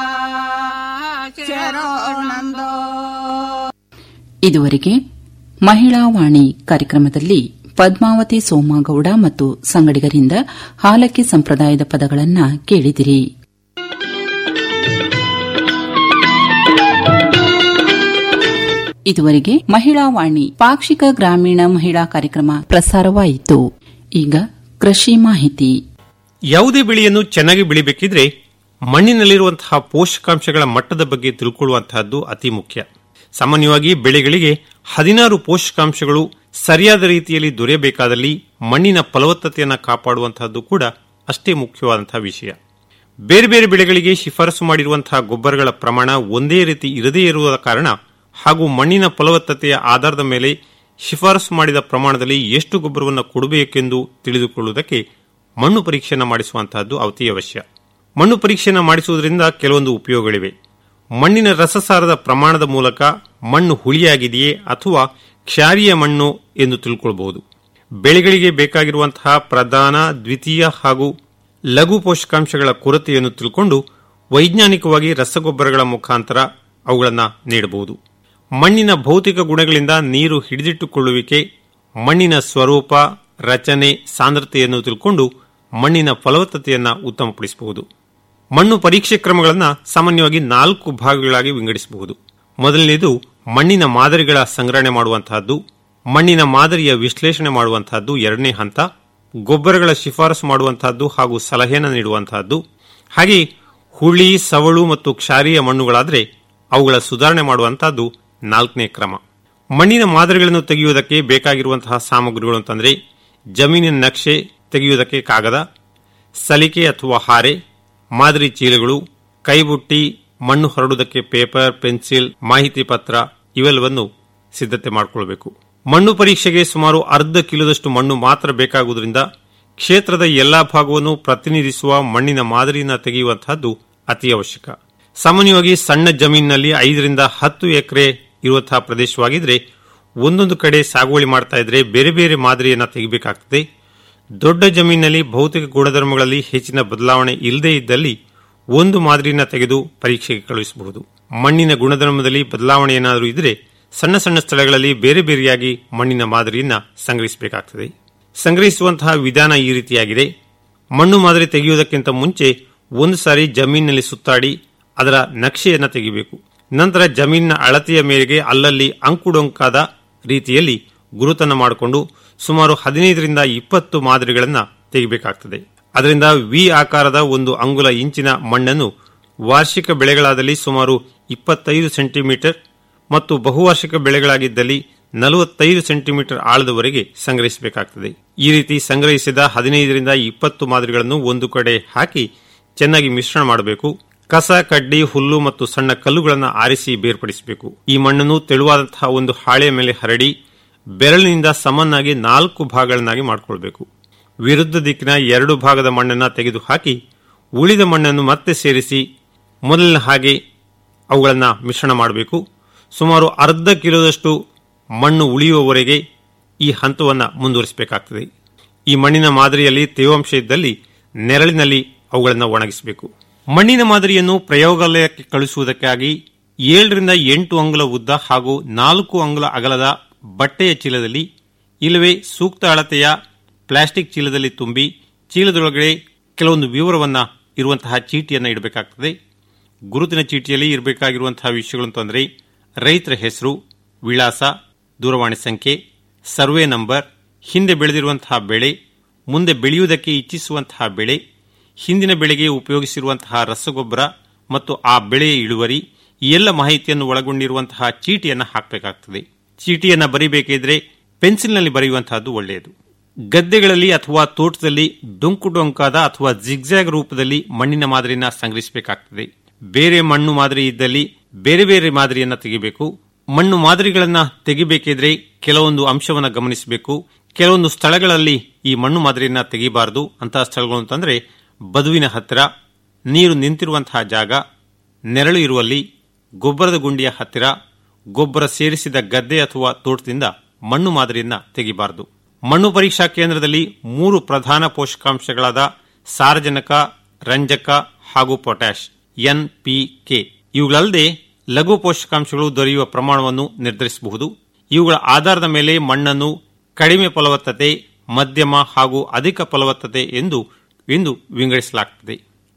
ಶರಣಂದೋ ಇದುವರೆಗೆ ಮಹಿಳಾ ವಾಣಿ ಕಾರ್ಯಕ್ರಮದಲ್ಲಿ ಪದ್ಮಾವತಿ ಸೋಮಗೌಡ ಮತ್ತು ಸಂಗಡಿಗರಿಂದ ಹಾಲಕ್ಕಿ ಸಂಪ್ರದಾಯದ ಪದಗಳನ್ನು ಕೇಳಿದಿರಿ ಇದುವರೆಗೆ ಮಹಿಳಾ ವಾಣಿ ಪಾಕ್ಷಿಕ ಗ್ರಾಮೀಣ ಮಹಿಳಾ ಕಾರ್ಯಕ್ರಮ ಪ್ರಸಾರವಾಯಿತು ಈಗ ಕೃಷಿ ಮಾಹಿತಿ ಯಾವುದೇ ಬೆಳೆಯನ್ನು ಚೆನ್ನಾಗಿ ಬೆಳಿಬೇಕಿದ್ರೆ ಮಣ್ಣಿನಲ್ಲಿರುವಂತಹ ಪೋಷಕಾಂಶಗಳ ಮಟ್ಟದ ಬಗ್ಗೆ ತಿಳ್ಕೊಳ್ಳುವಂತಹದ್ದು ಅತಿ ಮುಖ್ಯ ಸಾಮಾನ್ಯವಾಗಿ ಬೆಳೆಗಳಿಗೆ ಹದಿನಾರು ಪೋಷಕಾಂಶಗಳು ಸರಿಯಾದ ರೀತಿಯಲ್ಲಿ ದೊರೆಯಬೇಕಾದಲ್ಲಿ ಮಣ್ಣಿನ ಫಲವತ್ತತೆಯನ್ನು ಕಾಪಾಡುವಂತಹದ್ದು ಕೂಡ ಅಷ್ಟೇ ಮುಖ್ಯವಾದಂತಹ ವಿಷಯ ಬೇರೆ ಬೇರೆ ಬೆಳೆಗಳಿಗೆ ಶಿಫಾರಸು ಮಾಡಿರುವಂತಹ ಗೊಬ್ಬರಗಳ ಪ್ರಮಾಣ ಒಂದೇ ರೀತಿ ಇರದೇ ಇರುವ ಕಾರಣ ಹಾಗೂ ಮಣ್ಣಿನ ಫಲವತ್ತತೆಯ ಆಧಾರದ ಮೇಲೆ ಶಿಫಾರಸು ಮಾಡಿದ ಪ್ರಮಾಣದಲ್ಲಿ ಎಷ್ಟು ಗೊಬ್ಬರವನ್ನು ಕೊಡಬೇಕೆಂದು ತಿಳಿದುಕೊಳ್ಳುವುದಕ್ಕೆ ಮಣ್ಣು ಪರೀಕ್ಷೆಯನ್ನು ಮಾಡಿಸುವಂತಹದ್ದು ಅತಿ ಅವಶ್ಯ ಮಣ್ಣು ಪರೀಕ್ಷೆಯನ್ನು ಮಾಡಿಸುವುದರಿಂದ ಕೆಲವೊಂದು ಉಪಯೋಗಗಳಿವೆ ಮಣ್ಣಿನ ರಸಸಾರದ ಪ್ರಮಾಣದ ಮೂಲಕ ಮಣ್ಣು ಹುಳಿಯಾಗಿದೆಯೇ ಅಥವಾ ಕ್ಷಾರೀಯ ಮಣ್ಣು ಎಂದು ತಿಳ್ಕೊಳ್ಳಬಹುದು ಬೆಳೆಗಳಿಗೆ ಬೇಕಾಗಿರುವಂತಹ ಪ್ರಧಾನ ದ್ವಿತೀಯ ಹಾಗೂ ಲಘು ಪೋಷಕಾಂಶಗಳ ಕೊರತೆಯನ್ನು ತಿಳ್ಕೊಂಡು ವೈಜ್ಞಾನಿಕವಾಗಿ ರಸಗೊಬ್ಬರಗಳ ಮುಖಾಂತರ ಅವುಗಳನ್ನು ನೀಡಬಹುದು ಮಣ್ಣಿನ ಭೌತಿಕ ಗುಣಗಳಿಂದ ನೀರು ಹಿಡಿದಿಟ್ಟುಕೊಳ್ಳುವಿಕೆ ಮಣ್ಣಿನ ಸ್ವರೂಪ ರಚನೆ ಸಾಂದ್ರತೆಯನ್ನು ತಿಳ್ಕೊಂಡು ಮಣ್ಣಿನ ಫಲವತ್ತತೆಯನ್ನು ಉತ್ತಮಪಡಿಸಬಹುದು ಮಣ್ಣು ಪರೀಕ್ಷೆ ಕ್ರಮಗಳನ್ನು ಸಾಮಾನ್ಯವಾಗಿ ನಾಲ್ಕು ಭಾಗಗಳಾಗಿ ವಿಂಗಡಿಸಬಹುದು ಮೊದಲನೇದು ಮಣ್ಣಿನ ಮಾದರಿಗಳ ಸಂಗ್ರಹಣೆ ಮಾಡುವಂತಹದ್ದು ಮಣ್ಣಿನ ಮಾದರಿಯ ವಿಶ್ಲೇಷಣೆ ಮಾಡುವಂತಹದ್ದು ಎರಡನೇ ಹಂತ ಗೊಬ್ಬರಗಳ ಶಿಫಾರಸು ಮಾಡುವಂತಹದ್ದು ಹಾಗೂ ಸಲಹೆಯನ್ನು ನೀಡುವಂತಹದ್ದು ಹಾಗೆ ಹುಳಿ ಸವಳು ಮತ್ತು ಕ್ಷಾರೀಯ ಮಣ್ಣುಗಳಾದರೆ ಅವುಗಳ ಸುಧಾರಣೆ ಮಾಡುವಂತಹದ್ದು ನಾಲ್ಕನೇ ಕ್ರಮ ಮಣ್ಣಿನ ಮಾದರಿಗಳನ್ನು ತೆಗೆಯುವುದಕ್ಕೆ ಬೇಕಾಗಿರುವಂತಹ ಸಾಮಗ್ರಿಗಳು ಅಂತಂದ್ರೆ ಜಮೀನಿನ ನಕ್ಷೆ ತೆಗೆಯುವುದಕ್ಕೆ ಕಾಗದ ಸಲಿಕೆ ಅಥವಾ ಹಾರೆ ಮಾದರಿ ಚೀಲಗಳು ಕೈಬುಟ್ಟಿ ಮಣ್ಣು ಹೊರಡುವುದಕ್ಕೆ ಪೇಪರ್ ಪೆನ್ಸಿಲ್ ಮಾಹಿತಿ ಪತ್ರ ಇವೆಲ್ಲವನ್ನು ಸಿದ್ಧತೆ ಮಾಡಿಕೊಳ್ಳಬೇಕು ಮಣ್ಣು ಪರೀಕ್ಷೆಗೆ ಸುಮಾರು ಅರ್ಧ ಕಿಲೋದಷ್ಟು ಮಣ್ಣು ಮಾತ್ರ ಬೇಕಾಗುವುದರಿಂದ ಕ್ಷೇತ್ರದ ಎಲ್ಲಾ ಭಾಗವನ್ನು ಪ್ರತಿನಿಧಿಸುವ ಮಣ್ಣಿನ ಮಾದರಿಯನ್ನು ತೆಗೆಯುವಂತಹದ್ದು ಅತಿ ಅವಶ್ಯಕ ಸಾಮಾನ್ಯವಾಗಿ ಸಣ್ಣ ಜಮೀನಿನಲ್ಲಿ ಐದರಿಂದ ಹತ್ತು ಎಕರೆ ಇರುವಂತಹ ಪ್ರದೇಶವಾಗಿದ್ರೆ ಒಂದೊಂದು ಕಡೆ ಸಾಗುವಳಿ ಮಾಡ್ತಾ ಇದ್ರೆ ಬೇರೆ ಬೇರೆ ಮಾದರಿಯನ್ನ ತೆಗಿಬೇಕಾಗ್ತದೆ ದೊಡ್ಡ ಜಮೀನಿನಲ್ಲಿ ಭೌತಿಕ ಗುಣಧರ್ಮಗಳಲ್ಲಿ ಹೆಚ್ಚಿನ ಬದಲಾವಣೆ ಇಲ್ಲದೇ ಇದ್ದಲ್ಲಿ ಒಂದು ಮಾದರಿಯನ್ನ ತೆಗೆದು ಪರೀಕ್ಷೆಗೆ ಕಳುಹಿಸಬಹುದು ಮಣ್ಣಿನ ಗುಣಧರ್ಮದಲ್ಲಿ ಬದಲಾವಣೆ ಏನಾದರೂ ಇದ್ರೆ ಸಣ್ಣ ಸಣ್ಣ ಸ್ಥಳಗಳಲ್ಲಿ ಬೇರೆ ಬೇರೆಯಾಗಿ ಮಣ್ಣಿನ ಮಾದರಿಯನ್ನ ಸಂಗ್ರಹಿಸಬೇಕಾಗ್ತದೆ ಸಂಗ್ರಹಿಸುವಂತಹ ವಿಧಾನ ಈ ರೀತಿಯಾಗಿದೆ ಮಣ್ಣು ಮಾದರಿ ತೆಗೆಯುವುದಕ್ಕಿಂತ ಮುಂಚೆ ಒಂದು ಸಾರಿ ಜಮೀನಿನಲ್ಲಿ ಸುತ್ತಾಡಿ ಅದರ ನಕ್ಷೆಯನ್ನು ತೆಗೆಯಬೇಕು ನಂತರ ಜಮೀನಿನ ಅಳತೆಯ ಮೇರೆಗೆ ಅಲ್ಲಲ್ಲಿ ಅಂಕುಡೊಂಕಾದ ರೀತಿಯಲ್ಲಿ ಗುರುತನ್ನು ಮಾಡಿಕೊಂಡು ಸುಮಾರು ಹದಿನೈದರಿಂದ ಇಪ್ಪತ್ತು ಮಾದರಿಗಳನ್ನು ತೆಗೆಯಬೇಕಾಗ್ತದೆ ಅದರಿಂದ ವಿ ಆಕಾರದ ಒಂದು ಅಂಗುಲ ಇಂಚಿನ ಮಣ್ಣನ್ನು ವಾರ್ಷಿಕ ಬೆಳೆಗಳಾದಲ್ಲಿ ಸುಮಾರು ಇಪ್ಪತ್ತೈದು ಸೆಂಟಿಮೀಟರ್ ಮತ್ತು ಬಹುವಾರ್ಷಿಕ ಬೆಳೆಗಳಾಗಿದ್ದಲ್ಲಿ ನಲವತ್ತೈದು ಸೆಂಟಿಮೀಟರ್ ಆಳದವರೆಗೆ ಸಂಗ್ರಹಿಸಬೇಕಾಗ್ತದೆ ಈ ರೀತಿ ಸಂಗ್ರಹಿಸಿದ ಹದಿನೈದರಿಂದ ಇಪ್ಪತ್ತು ಮಾದರಿಗಳನ್ನು ಒಂದು ಕಡೆ ಹಾಕಿ ಚೆನ್ನಾಗಿ ಮಿಶ್ರಣ ಮಾಡಬೇಕು ಕಸ ಕಡ್ಡಿ ಹುಲ್ಲು ಮತ್ತು ಸಣ್ಣ ಕಲ್ಲುಗಳನ್ನು ಆರಿಸಿ ಬೇರ್ಪಡಿಸಬೇಕು ಈ ಮಣ್ಣನ್ನು ತೆಳುವಾದಂತಹ ಒಂದು ಹಾಳೆಯ ಮೇಲೆ ಹರಡಿ ಬೆರಳಿನಿಂದ ಸಮನಾಗಿ ನಾಲ್ಕು ಭಾಗಗಳನ್ನಾಗಿ ಮಾಡಿಕೊಳ್ಬೇಕು ವಿರುದ್ಧ ದಿಕ್ಕಿನ ಎರಡು ಭಾಗದ ಮಣ್ಣನ್ನು ತೆಗೆದುಹಾಕಿ ಉಳಿದ ಮಣ್ಣನ್ನು ಮತ್ತೆ ಸೇರಿಸಿ ಮೊದಲಿನ ಹಾಗೆ ಅವುಗಳನ್ನು ಮಿಶ್ರಣ ಮಾಡಬೇಕು ಸುಮಾರು ಅರ್ಧ ಕಿಲೋದಷ್ಟು ಮಣ್ಣು ಉಳಿಯುವವರೆಗೆ ಈ ಹಂತವನ್ನು ಮುಂದುವರಿಸಬೇಕಾಗ್ತದೆ ಈ ಮಣ್ಣಿನ ಮಾದರಿಯಲ್ಲಿ ತೇವಾಂಶ ಇದ್ದಲ್ಲಿ ನೆರಳಿನಲ್ಲಿ ಅವುಗಳನ್ನು ಒಣಗಿಸಬೇಕು ಮಣ್ಣಿನ ಮಾದರಿಯನ್ನು ಪ್ರಯೋಗಾಲಯಕ್ಕೆ ಕಳುಹಿಸುವುದಕ್ಕಾಗಿ ಏಳರಿಂದ ಎಂಟು ಅಂಗುಲ ಉದ್ದ ಹಾಗೂ ನಾಲ್ಕು ಅಂಗುಲ ಅಗಲದ ಬಟ್ಟೆಯ ಚೀಲದಲ್ಲಿ ಇಲ್ಲವೇ ಸೂಕ್ತ ಅಳತೆಯ ಪ್ಲಾಸ್ಟಿಕ್ ಚೀಲದಲ್ಲಿ ತುಂಬಿ ಚೀಲದೊಳಗಡೆ ಕೆಲವೊಂದು ವಿವರವನ್ನ ಇರುವಂತಹ ಚೀಟಿಯನ್ನು ಇಡಬೇಕಾಗ್ತದೆ ಗುರುತಿನ ಚೀಟಿಯಲ್ಲಿ ಇರಬೇಕಾಗಿರುವಂತಹ ವಿಷಯಗಳು ಅಂತಂದರೆ ರೈತರ ಹೆಸರು ವಿಳಾಸ ದೂರವಾಣಿ ಸಂಖ್ಯೆ ಸರ್ವೆ ನಂಬರ್ ಹಿಂದೆ ಬೆಳೆದಿರುವಂತಹ ಬೆಳೆ ಮುಂದೆ ಬೆಳೆಯುವುದಕ್ಕೆ ಇಚ್ಛಿಸುವಂತಹ ಬೆಳೆ ಹಿಂದಿನ ಬೆಳೆಗೆ ಉಪಯೋಗಿಸಿರುವಂತಹ ರಸಗೊಬ್ಬರ ಮತ್ತು ಆ ಬೆಳೆಯ ಇಳುವರಿ ಈ ಎಲ್ಲ ಮಾಹಿತಿಯನ್ನು ಒಳಗೊಂಡಿರುವಂತಹ ಚೀಟಿಯನ್ನು ಹಾಕಬೇಕಾಗ್ತದೆ ಚೀಟಿಯನ್ನು ಬರೀಬೇಕಿದ್ರೆ ಪೆನ್ಸಿಲ್ನಲ್ಲಿ ಬರೆಯುವಂತಹದ್ದು ಒಳ್ಳೆಯದು ಗದ್ದೆಗಳಲ್ಲಿ ಅಥವಾ ತೋಟದಲ್ಲಿ ಡೊಂಕು ಡೊಂಕಾದ ಅಥವಾ ಜಿಗ್ಜಾಗ್ ರೂಪದಲ್ಲಿ ಮಣ್ಣಿನ ಮಾದರಿನ ಸಂಗ್ರಹಿಸಬೇಕಾಗ್ತದೆ ಬೇರೆ ಮಣ್ಣು ಮಾದರಿ ಇದ್ದಲ್ಲಿ ಬೇರೆ ಬೇರೆ ಮಾದರಿಯನ್ನ ತೆಗಿಬೇಕು ಮಣ್ಣು ಮಾದರಿಗಳನ್ನ ತೆಗಿಬೇಕಿದ್ರೆ ಕೆಲವೊಂದು ಅಂಶವನ್ನ ಗಮನಿಸಬೇಕು ಕೆಲವೊಂದು ಸ್ಥಳಗಳಲ್ಲಿ ಈ ಮಣ್ಣು ಮಾದರಿಯನ್ನ ತೆಗಿಬಾರದು ಅಂತಹ ಸ್ಥಳಗಳು ಅಂತಂದ್ರೆ ಬದುವಿನ ಹತ್ತಿರ ನೀರು ನಿಂತಿರುವಂತಹ ಜಾಗ ನೆರಳು ಇರುವಲ್ಲಿ ಗೊಬ್ಬರದ ಗುಂಡಿಯ ಹತ್ತಿರ ಗೊಬ್ಬರ ಸೇರಿಸಿದ ಗದ್ದೆ ಅಥವಾ ತೋಟದಿಂದ ಮಣ್ಣು ಮಾದರಿಯನ್ನ ತೆಗಿಬಾರದು ಮಣ್ಣು ಪರೀಕ್ಷಾ ಕೇಂದ್ರದಲ್ಲಿ ಮೂರು ಪ್ರಧಾನ ಪೋಷಕಾಂಶಗಳಾದ ಸಾರಜನಕ ರಂಜಕ ಹಾಗೂ ಪೊಟ್ಯಾಶ್ ಎನ್ಪಿಕೆ ಇವುಗಳಲ್ಲದೆ ಲಘು ಪೋಷಕಾಂಶಗಳು ದೊರೆಯುವ ಪ್ರಮಾಣವನ್ನು ನಿರ್ಧರಿಸಬಹುದು ಇವುಗಳ ಆಧಾರದ ಮೇಲೆ ಮಣ್ಣನ್ನು ಕಡಿಮೆ ಫಲವತ್ತತೆ ಮಧ್ಯಮ ಹಾಗೂ ಅಧಿಕ ಫಲವತ್ತತೆ ಎಂದು ಎಂದು ವಿಂಗಡಿಸಲಾಗುತ್ತದೆ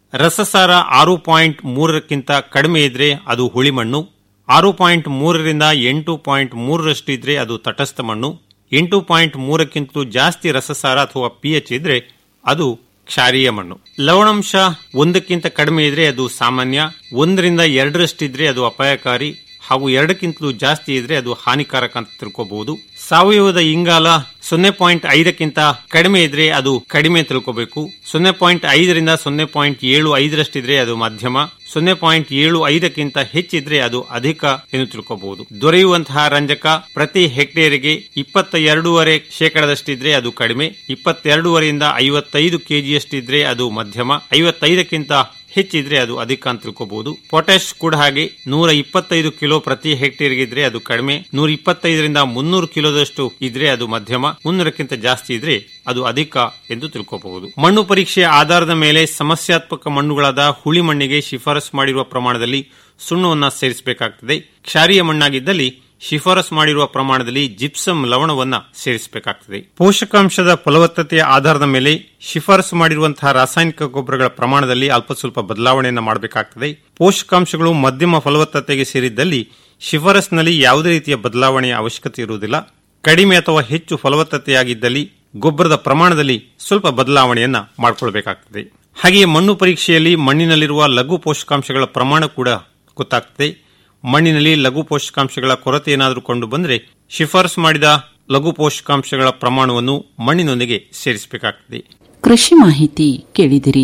ರಸಸಾರ ಆರು ಪಾಯಿಂಟ್ ಮೂರಕ್ಕಿಂತ ಕಡಿಮೆ ಇದ್ರೆ ಅದು ಹುಳಿ ಮಣ್ಣು ಆರು ಪಾಯಿಂಟ್ ಮೂರರಿಂದ ಎಂಟು ಪಾಯಿಂಟ್ ಮೂರರಷ್ಟು ಇದ್ರೆ ಅದು ತಟಸ್ಥ ಮಣ್ಣು ಎಂಟು ಪಾಯಿಂಟ್ ಮೂರಕ್ಕಿಂತಲೂ ಜಾಸ್ತಿ ರಸಸಾರ ಅಥವಾ ಪಿಎಚ್ ಇದ್ರೆ ಅದು ಕ್ಷಾರೀಯ ಮಣ್ಣು ಲವಣಾಂಶ ಒಂದಕ್ಕಿಂತ ಕಡಿಮೆ ಇದ್ರೆ ಅದು ಸಾಮಾನ್ಯ ಒಂದರಿಂದ ಎರಡರಷ್ಟಿದ್ರೆ ಅದು ಅಪಾಯಕಾರಿ ಹಾಗೂ ಎರಡಕ್ಕಿಂತಲೂ ಜಾಸ್ತಿ ಇದ್ರೆ ಅದು ಹಾನಿಕಾರಕ ಅಂತ ತಿಳ್ಕೋಬಹುದು ಸಾವಯವದ ಇಂಗಾಲ ಸೊನ್ನೆ ಪಾಯಿಂಟ್ ಐದಕ್ಕಿಂತ ಕಡಿಮೆ ಇದ್ರೆ ಅದು ಕಡಿಮೆ ತಿಳ್ಕೋಬೇಕು ಸೊನ್ನೆ ಪಾಯಿಂಟ್ ಐದರಿಂದ ಸೊನ್ನೆ ಪಾಯಿಂಟ್ ಏಳು ಐದರಷ್ಟಿದ್ರೆ ಅದು ಮಧ್ಯಮ ಸೊನ್ನೆ ಪಾಯಿಂಟ್ ಏಳು ಐದಕ್ಕಿಂತ ಹೆಚ್ಚಿದ್ರೆ ಅದು ಅಧಿಕ ಎಂದು ತಿಳ್ಕೋಬಹುದು ದೊರೆಯುವಂತಹ ರಂಜಕ ಪ್ರತಿ ಹೆಕ್ಟೇರಿಗೆ ಇಪ್ಪತ್ತ ಎರಡೂವರೆ ಶೇಕಡದಷ್ಟಿದ್ರೆ ಅದು ಕಡಿಮೆ ಇಪ್ಪತ್ತೆರಡೂವರೆಯಿಂದ ಐವತ್ತೈದು ಕೆಜಿಯಷ್ಟಿದ್ರೆ ಅದು ಮಧ್ಯಮ ಐವತ್ತೈದಕ್ಕಿಂತ ಹೆಚ್ಚಿದ್ರೆ ಅದು ಅಧಿಕ ಅಂತ ತಿಳ್ಕೋಬಹುದು ಪೊಟ್ಯಾಶ್ ಕೂಡ ಹಾಗೆ ನೂರ ಇಪ್ಪತ್ತೈದು ಕಿಲೋ ಪ್ರತಿ ಹೆಕ್ಟೇರ್ಗೆ ಇದ್ರೆ ಅದು ಕಡಿಮೆ ನೂರ ಇಪ್ಪತ್ತೈದರಿಂದ ಮುನ್ನೂರು ಕಿಲೋದಷ್ಟು ಇದ್ರೆ ಅದು ಮಧ್ಯಮ ಮುನ್ನೂರಕ್ಕಿಂತ ಜಾಸ್ತಿ ಇದ್ರೆ ಅದು ಅಧಿಕ ಎಂದು ತಿಳ್ಕೋಬಹುದು ಮಣ್ಣು ಪರೀಕ್ಷೆಯ ಆಧಾರದ ಮೇಲೆ ಸಮಸ್ಯಾತ್ಮಕ ಮಣ್ಣುಗಳಾದ ಹುಳಿ ಮಣ್ಣಿಗೆ ಶಿಫಾರಸು ಮಾಡಿರುವ ಪ್ರಮಾಣದಲ್ಲಿ ಸುಣ್ಣವನ್ನ ಸೇರಿಸಬೇಕಾಗ್ತದೆ ಕ್ಷಾರೀಯ ಮಣ್ಣಾಗಿದ್ದಲ್ಲಿ ಶಿಫಾರಸು ಮಾಡಿರುವ ಪ್ರಮಾಣದಲ್ಲಿ ಜಿಪ್ಸಮ್ ಲವಣವನ್ನ ಸೇರಿಸಬೇಕಾಗ್ತದೆ ಪೋಷಕಾಂಶದ ಫಲವತ್ತತೆಯ ಆಧಾರದ ಮೇಲೆ ಶಿಫಾರಸು ಮಾಡಿರುವಂತಹ ರಾಸಾಯನಿಕ ಗೊಬ್ಬರಗಳ ಪ್ರಮಾಣದಲ್ಲಿ ಅಲ್ಪ ಸ್ವಲ್ಪ ಬದಲಾವಣೆಯನ್ನು ಮಾಡಬೇಕಾಗ್ತದೆ ಪೋಷಕಾಂಶಗಳು ಮಧ್ಯಮ ಫಲವತ್ತತೆಗೆ ಸೇರಿದ್ದಲ್ಲಿ ಶಿಫಾರಸ್ನಲ್ಲಿ ಯಾವುದೇ ರೀತಿಯ ಬದಲಾವಣೆಯ ಅವಶ್ಯಕತೆ ಇರುವುದಿಲ್ಲ ಕಡಿಮೆ ಅಥವಾ ಹೆಚ್ಚು ಫಲವತ್ತತೆಯಾಗಿದ್ದಲ್ಲಿ ಗೊಬ್ಬರದ ಪ್ರಮಾಣದಲ್ಲಿ ಸ್ವಲ್ಪ ಬದಲಾವಣೆಯನ್ನ ಮಾಡಿಕೊಳ್ಬೇಕಾಗ್ತದೆ ಹಾಗೆಯೇ ಮಣ್ಣು ಪರೀಕ್ಷೆಯಲ್ಲಿ ಮಣ್ಣಿನಲ್ಲಿರುವ ಲಘು ಪೋಷಕಾಂಶಗಳ ಪ್ರಮಾಣ ಕೂಡ ಗೊತ್ತಾಗ್ತದೆ ಮಣ್ಣಿನಲ್ಲಿ ಲಘು ಪೋಷಕಾಂಶಗಳ ಕೊರತೆ ಏನಾದರೂ ಕಂಡು ಬಂದರೆ ಶಿಫಾರಸು ಮಾಡಿದ ಲಘು ಪೋಷಕಾಂಶಗಳ ಪ್ರಮಾಣವನ್ನು ಮಣ್ಣಿನೊಂದಿಗೆ ಸೇರಿಸಬೇಕಾಗ್ತದೆ ಕೃಷಿ ಮಾಹಿತಿ ಕೇಳಿದಿರಿ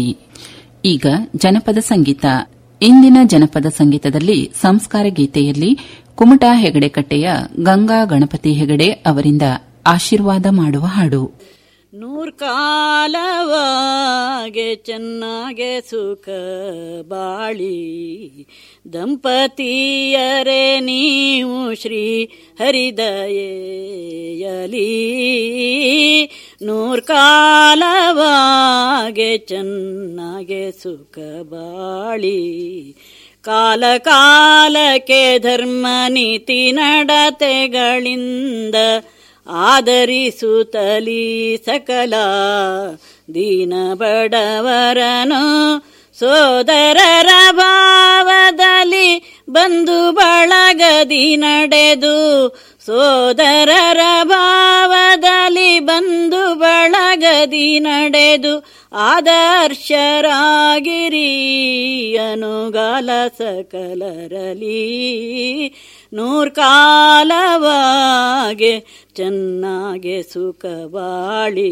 ಈಗ ಜನಪದ ಸಂಗೀತ ಇಂದಿನ ಜನಪದ ಸಂಗೀತದಲ್ಲಿ ಸಂಸ್ಕಾರ ಗೀತೆಯಲ್ಲಿ ಕುಮಟಾ ಹೆಗಡೆಕಟ್ಟೆಯ ಗಂಗಾ ಗಣಪತಿ ಹೆಗಡೆ ಅವರಿಂದ ಆಶೀರ್ವಾದ ಮಾಡುವ ಹಾಡು ನೂರ್ ಕಾಲವಾಗೆ ಚೆನ್ನಾಗೆ ಸುಖ ಬಾಳಿ ದಂಪತಿಯರೇ ನೀವು ಶ್ರೀ ಹರಿದಯೇಯಲಿ ನೂರ್ ಕಾಲವಾಗೆ ಚೆನ್ನಾಗೆ ಸುಖ ಬಾಳಿ ಕಾಲ ಕಾಲಕ್ಕೆ ಧರ್ಮ ನೀತಿ ನಡತೆಗಳಿಂದ ಆದರಿಸುತ್ತಲಿ ಸಕಲ ದೀನ ಬಡವರನು ಸೋದರರ ಭಾವದಲ್ಲಿ ಬಂಧು ಬಳಗದಿ ನಡೆದು ಸೋದರರ ಭಾವದಲ್ಲಿ ಬಂಧು ಬಳಗದಿ ನಡೆದು ಆದರ್ಶರಾಗಿರಿ ಅನುಗಾಲ ಸಕಲರಲಿ ನೂರ್ ಕಾಲವಾಗೆ ಚೆನ್ನಾಗೆ ಸುಖ ಬಾಳಿ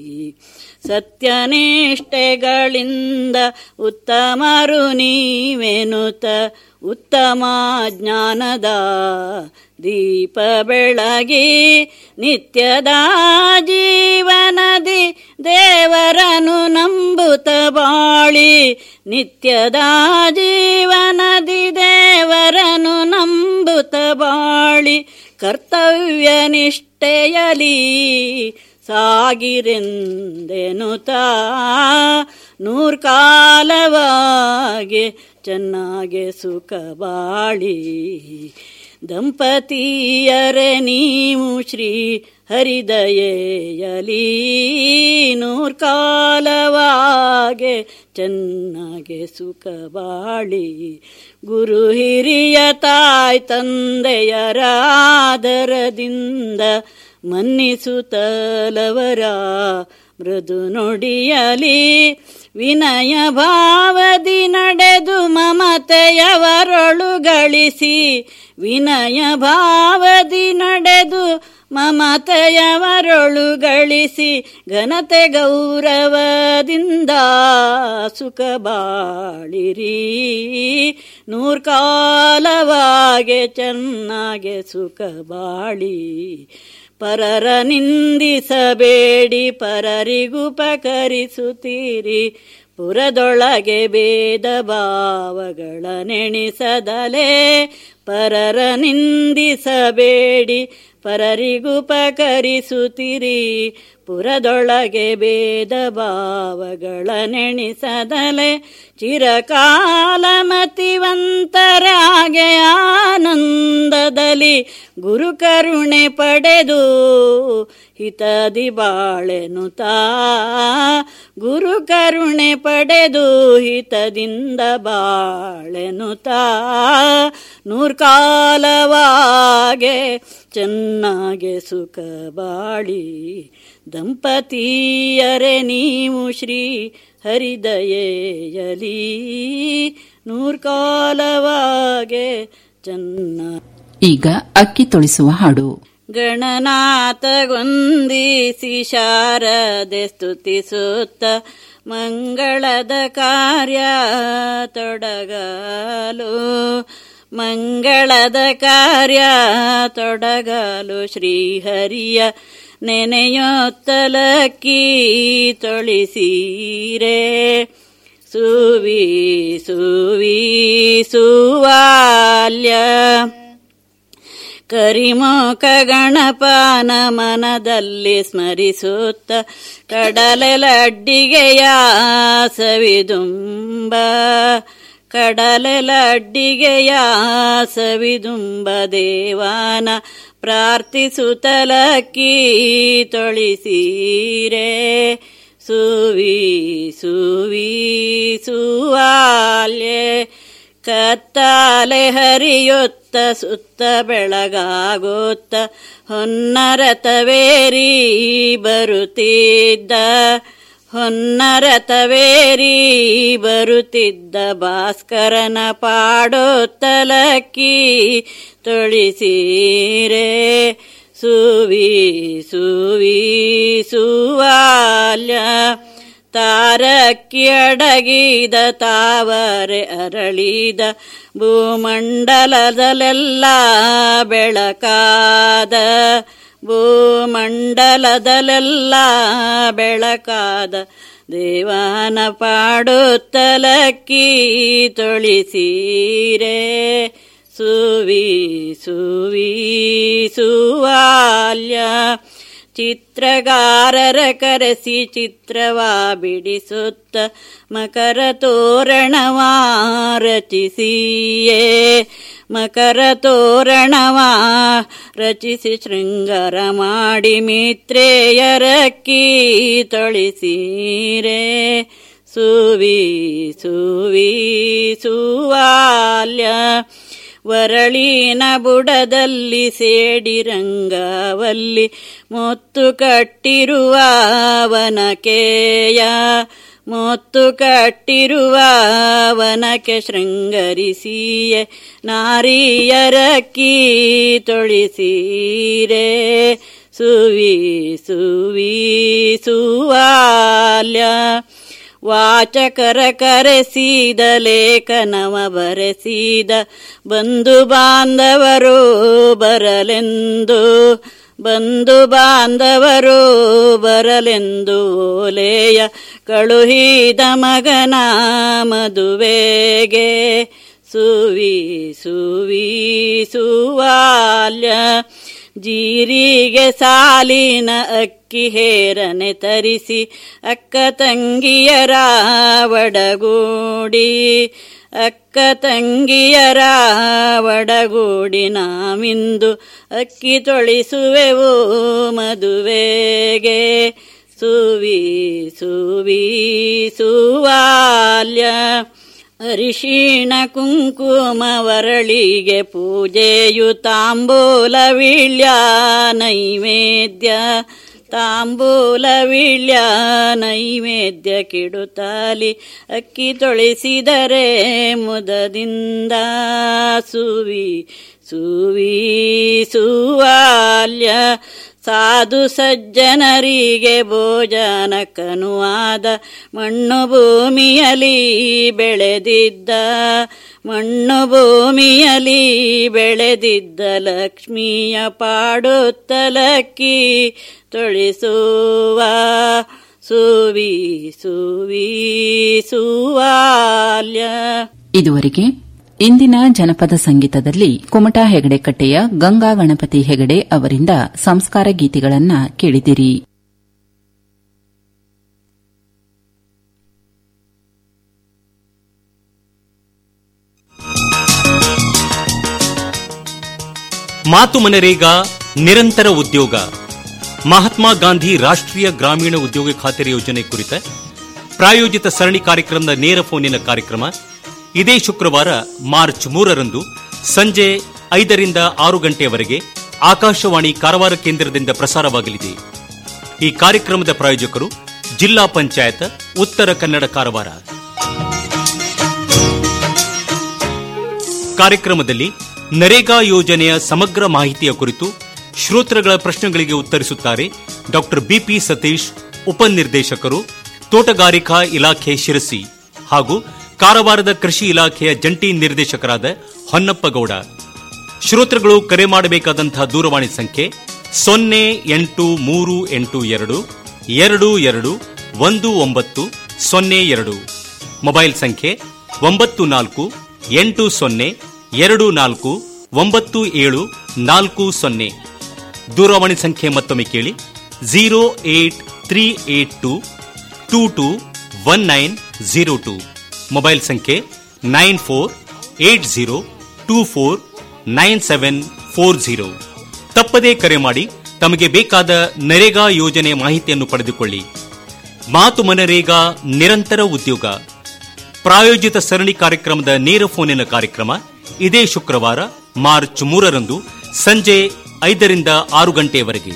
ಸತ್ಯನಿಷ್ಠೆಗಳಿಂದ ಉತ್ತಮರು ನೀವೆನುತ ಉತ್ತಮ ಜ್ಞಾನದ ದೀಪ ಬೆಳಗಿ ನಿತ್ಯದ ಜೀವನದಿ ದೇವರನು ನಂಬುತ್ತ ಬಾಳಿ ನಿತ್ಯದ ಜೀವನದಿ ದೇವರನು ನಂಬುತ್ತ ಬಾಳಿ ಕರ್ತವ್ಯ ನಿಷ್ಠೆಯಲಿ ಸಾಗಿರೆಂದೆನುತ ನೂರ್ ಕಾಲವಾಗೆ ಚೆನ್ನಾಗೆ ಸುಖ ಬಾಳಿ ದಂಪತಿಯರೆ ನೀವು ಶ್ರೀ ಹರಿದಯೇಯಲಿ ನೂರ್ಕಾಲವಾಗೆ ಚೆನ್ನಾಗೆ ಸುಖ ಬಾಳಿ ಗುರು ಹಿರಿಯ ತಾಯ್ ತಂದೆಯರಾದರದಿಂದ ಮನ್ನಿಸುತ್ತಲವರ ಮೃದು ನುಡಿಯಲಿ ವಿನಯ ಭಾವದಿ ನಡೆದು ಮಮತೆಯವರೊಳು ಗಳಿಸಿ ವಿನಯ ಭಾವದಿ ನಡೆದು ಮಮತೆಯವರೊಳು ಗಳಿಸಿ ಘನತೆ ಗೌರವದಿಂದ ಸುಖ ಬಾಳಿರಿ ನೂರ್ಕಾಲವಾಗೆ ಚೆನ್ನಾಗೆ ಸುಖ ಬಾಳಿ ಪರರ ನಿಂದಿಸಬೇಡಿ ಪರರಿಗುಪಕರಿಸುತ್ತೀರಿ ಪುರದೊಳಗೆ ಭೇದ ಭಾವಗಳ ನೆಣಿಸದಲೇ ಪರರ ನಿಂದಿಸಬೇಡಿ ಪರರಿಗುಪಕರಿಸುತ್ತೀರಿ ಪುರದೊಳಗೆ ಭೇದ ಭಾವಗಳ ನೆಣಿಸದಲೆ ಚಿರಕಾಲ ಮತಿವಂತರಾಗೆ ಆನಂದದಲ್ಲಿ ಗುರು ಕರುಣೆ ಪಡೆದು ಹಿತದಿ ಬಾಳೆನುತಾ ಗುರು ಕರುಣೆ ಪಡೆದು ಹಿತದಿಂದ ಬಾಳೆನುತಾ ನೂರ್ಕಾಲವಾಗೆ ಚೆನ್ನಾಗೆ ಸುಖ ಬಾಳಿ ದಂಪತಿಯರೆ ನೀವು ಶ್ರೀ ಹರಿದಯೇಯಲಿ ನೂರ್ಕಾಲವಾಗೆ ಚೆನ್ನ ಈಗ ಅಕ್ಕಿ ತೊಳಿಸುವ ಹಾಡು ಗಣನಾಥಗೊಂದಿಸಿ ಶಾರದೆ ಸ್ತುತಿಸುತ್ತ ಮಂಗಳದ ಕಾರ್ಯ ತೊಡಗಲು ಮಂಗಳದ ಕಾರ್ಯ ತೊಡಗಲು ಶ್ರೀಹರಿಯ ನೆನೆಯೊತ್ತಲಕ್ಕಿ ತೊಳಿಸೀರೆ ಸುವಿ ಸುವಿ ಸುವಾಲ್ಯ ಕರಿಮುಖ ಗಣಪನ ಮನದಲ್ಲಿ ಸ್ಮರಿಸುತ್ತ ಕಡಲೆಲಡ್ಡಿಗೆಯ ಸವಿದುಂಬ ಕಡಲೆಲಡ್ಡಿಗೆಯ ಸವಿದುಂಬ ದೇವಾನ ಪ್ರಾರ್ಥಿಸುತ್ತಲಕ್ಕಿ ತೊಳಿಸೀರೆ ಸುವಿ ಸುವಿ ಸುವಾಲ್ಯೆ ಕತ್ತಾಲೆ ಹರಿಯುತ್ತ ಸುತ್ತ ಬೆಳಗಾಗುತ್ತ ಹೊನ್ನರತವೇರಿ ಬರುತ್ತಿದ್ದ ಹೊನ್ನರತವೇರಿ ಬರುತ್ತಿದ್ದ ಭಾಸ್ಕರನ ಪಾಡೋತ್ತಲಕ್ಕಿ ತೊಳಿಸೀರೆ ಸುವಿ ಸುವಿ ಸುವಾಲ್ಯ ತಾರಕ್ಕಿ ಅಡಗಿದ ತಾವರೆ ಅರಳಿದ ಭೂಮಂಡಲದಲ್ಲೆಲ್ಲ ಬೆಳಕಾದ ಭೂಮಂಡಲದಲ್ಲೆಲ್ಲ ಬೆಳಕಾದ ದೇವನ ಪಾಡುತ್ತಲಕ್ಕಿ ತೊಳಿಸೀರೆ ಸುವಿ ಸುವಿ ಸುವಾಲ್ಯ ಚಿತ್ರಗಾರರ ಕರೆಸಿ ಚಿತ್ರವಾ ಬಿಡಿಸುತ್ತ ಮಕರ ತೋರಣವಾ ರಚಿಸಿಯೇ ಮಕರ ತೋರಣವಾ ರಚಿಸಿ ಶೃಂಗಾರ ಮಾಡಿ ಮಿತ್ರೇಯರಕ್ಕಿ ತೊಳಿಸೀರೆ ಸುವಿ ಸುವಿ ಸುವಾಲ್ಯ ವರಳಿನ ಬುಡದಲ್ಲಿ ಸೇಡಿರಂಗವಲ್ಲಿ ಮುತ್ತು ಕಟ್ಟಿರುವ ವನಕೆಯ ಮುತ್ತು ಕಟ್ಟಿರುವ ವನಕೆ ಶೃಂಗರಿಸಿಯೇ ನಾರಿಯರಕ್ಕಿ ತೊಳಿಸೀರೆ ಸುವಿ ಸುವಿ ಸುವಾಲ್ಯ ವಾಚಕರ ಕರೆಸಿದ ಲೇಖನವ ಬರೆಸಿದ ಬಂಧು ಬಾಂಧವರು ಬರಲೆಂದು ಬಂಧು ಬಾಂಧವರು ಬರಲೆಂದು ಓಲೆಯ ಕಳುಹಿದ ಮಗನ ಮದುವೆಗೆ ಸುವಿ ಸುವಿ ಸುವಾಲ್ಯ ಜೀರಿಗೆ ಸಾಲಿನ ಅಕ್ಕಿ ಹೇರನೆ ತರಿಸಿ ಅಕ್ಕ ತಂಗಿಯರ ಒಡಗೂಡಿ ಅಕ್ಕ ಅಕ್ಕ ತಂಗಿಯರ ಒಡಗೂಡಿ ನಾಮಿಂದು ಅಕ್ಕಿ ತೊಳಿಸುವೆವು ಮದುವೆಗೆ ಸುವಿ ಸುವಿ ಸುವಾಲ್ಯ ಅರಿಶಿಣ ಕುಂಕುಮ ವರಳಿಗೆ ಪೂಜೆಯು ತಾಂಬೂಲ ವೀಳ್ಯ ನೈವೇದ್ಯ ತಾಂಬೂಲ ವೀಳ್ಯ ನೈವೇದ್ಯ ಕಿಡುತ್ತಾಲಿ ಅಕ್ಕಿ ತೊಳಿಸಿದರೆ ಮುದದಿಂದ ಸುವಿ ಸುವಿ ಸುವಾಲ್ಯ ಸಾಧು ಸಜ್ಜನರಿಗೆ ಭೋಜನಕ್ಕನುವಾದ ಮಣ್ಣು ಭೂಮಿಯಲಿ ಬೆಳೆದಿದ್ದ ಮಣ್ಣು ಭೂಮಿಯಲಿ ಬೆಳೆದಿದ್ದ ಲಕ್ಷ್ಮಿಯ ಪಾಡುತ್ತಲಕ್ಕಿ ತೊಳಿಸುವ ಸುವಿ ಸುವಿ ಸುವಾಲ್ಯ ಇದುವರೆಗೆ ಇಂದಿನ ಜನಪದ ಸಂಗೀತದಲ್ಲಿ ಕುಮಟಾ ಹೆಗಡೆ ಕಟ್ಟೆಯ ಗಂಗಾ ಗಣಪತಿ ಹೆಗಡೆ ಅವರಿಂದ ಸಂಸ್ಕಾರ ಗೀತೆಗಳನ್ನ ಕೇಳಿದಿರಿ ಮಾತು ಮನರೇಗಾ ನಿರಂತರ ಉದ್ಯೋಗ ಮಹಾತ್ಮ ಗಾಂಧಿ ರಾಷ್ಟ್ರೀಯ ಗ್ರಾಮೀಣ ಉದ್ಯೋಗ ಖಾತರಿ ಯೋಜನೆ ಕುರಿತ ಪ್ರಾಯೋಜಿತ ಸರಣಿ ಕಾರ್ಯಕ್ರಮದ ನೇರ ಫೋನಿನ ಕಾರ್ಯಕ್ರಮ ಇದೇ ಶುಕ್ರವಾರ ಮಾರ್ಚ್ ಮೂರರಂದು ಸಂಜೆ ಐದರಿಂದ ಆರು ಗಂಟೆಯವರೆಗೆ ಆಕಾಶವಾಣಿ ಕಾರವಾರ ಕೇಂದ್ರದಿಂದ ಪ್ರಸಾರವಾಗಲಿದೆ ಈ ಕಾರ್ಯಕ್ರಮದ ಪ್ರಾಯೋಜಕರು ಜಿಲ್ಲಾ ಪಂಚಾಯತ್ ಉತ್ತರ ಕನ್ನಡ ಕಾರವಾರ ಕಾರ್ಯಕ್ರಮದಲ್ಲಿ ನರೇಗಾ ಯೋಜನೆಯ ಸಮಗ್ರ ಮಾಹಿತಿಯ ಕುರಿತು ಶ್ರೋತೃಗಳ ಪ್ರಶ್ನೆಗಳಿಗೆ ಉತ್ತರಿಸುತ್ತಾರೆ ಡಾಕ್ಟರ್ ಬಿಪಿ ಸತೀಶ್ ಉಪನಿರ್ದೇಶಕರು ತೋಟಗಾರಿಕಾ ಇಲಾಖೆ ಶಿರಸಿ ಹಾಗೂ ಕಾರವಾರದ ಕೃಷಿ ಇಲಾಖೆಯ ಜಂಟಿ ನಿರ್ದೇಶಕರಾದ ಹೊನ್ನಪ್ಪಗೌಡ ಶ್ರೋತೃಗಳು ಕರೆ ಮಾಡಬೇಕಾದಂತಹ ದೂರವಾಣಿ ಸಂಖ್ಯೆ ಸೊನ್ನೆ ಎಂಟು ಮೂರು ಎಂಟು ಎರಡು ಎರಡು ಎರಡು ಒಂದು ಒಂಬತ್ತು ಸೊನ್ನೆ ಎರಡು ಮೊಬೈಲ್ ಸಂಖ್ಯೆ ಒಂಬತ್ತು ನಾಲ್ಕು ಎಂಟು ಸೊನ್ನೆ ಎರಡು ನಾಲ್ಕು ಒಂಬತ್ತು ಏಳು ನಾಲ್ಕು ಸೊನ್ನೆ ದೂರವಾಣಿ ಸಂಖ್ಯೆ ಮತ್ತೊಮ್ಮೆ ಕೇಳಿ zero eight three eight two two two one nine zero two mobile ಸಂಖ್ಯೆ nine four eight zero two four nine seven four zero ತಪ್ಪದೇ ಕರೆ ಮಾಡಿ ತಮಗೆ ಬೇಕಾದ ನರೇಗಾ ಯೋಜನೆ ಮಾಹಿತಿಯನ್ನು ಪಡೆದುಕೊಳ್ಳಿ ಮಾತು ಮನರೇಗಾ ನಿರಂತರ ಉದ್ಯೋಗ ಪ್ರಾಯೋಜಿತ ಸರಣಿ ಕಾರ್ಯಕ್ರಮದ ನೇರ ಫೋನಿನ ಕಾರ್ಯಕ್ರಮ ಇದೇ ಶುಕ್ರವಾರ ಮಾರ್ಚ್ ಮೂರರಂದು ಸಂಜೆ ಐದರಿಂದ ಆರು ಗಂಟೆಯವರೆಗೆ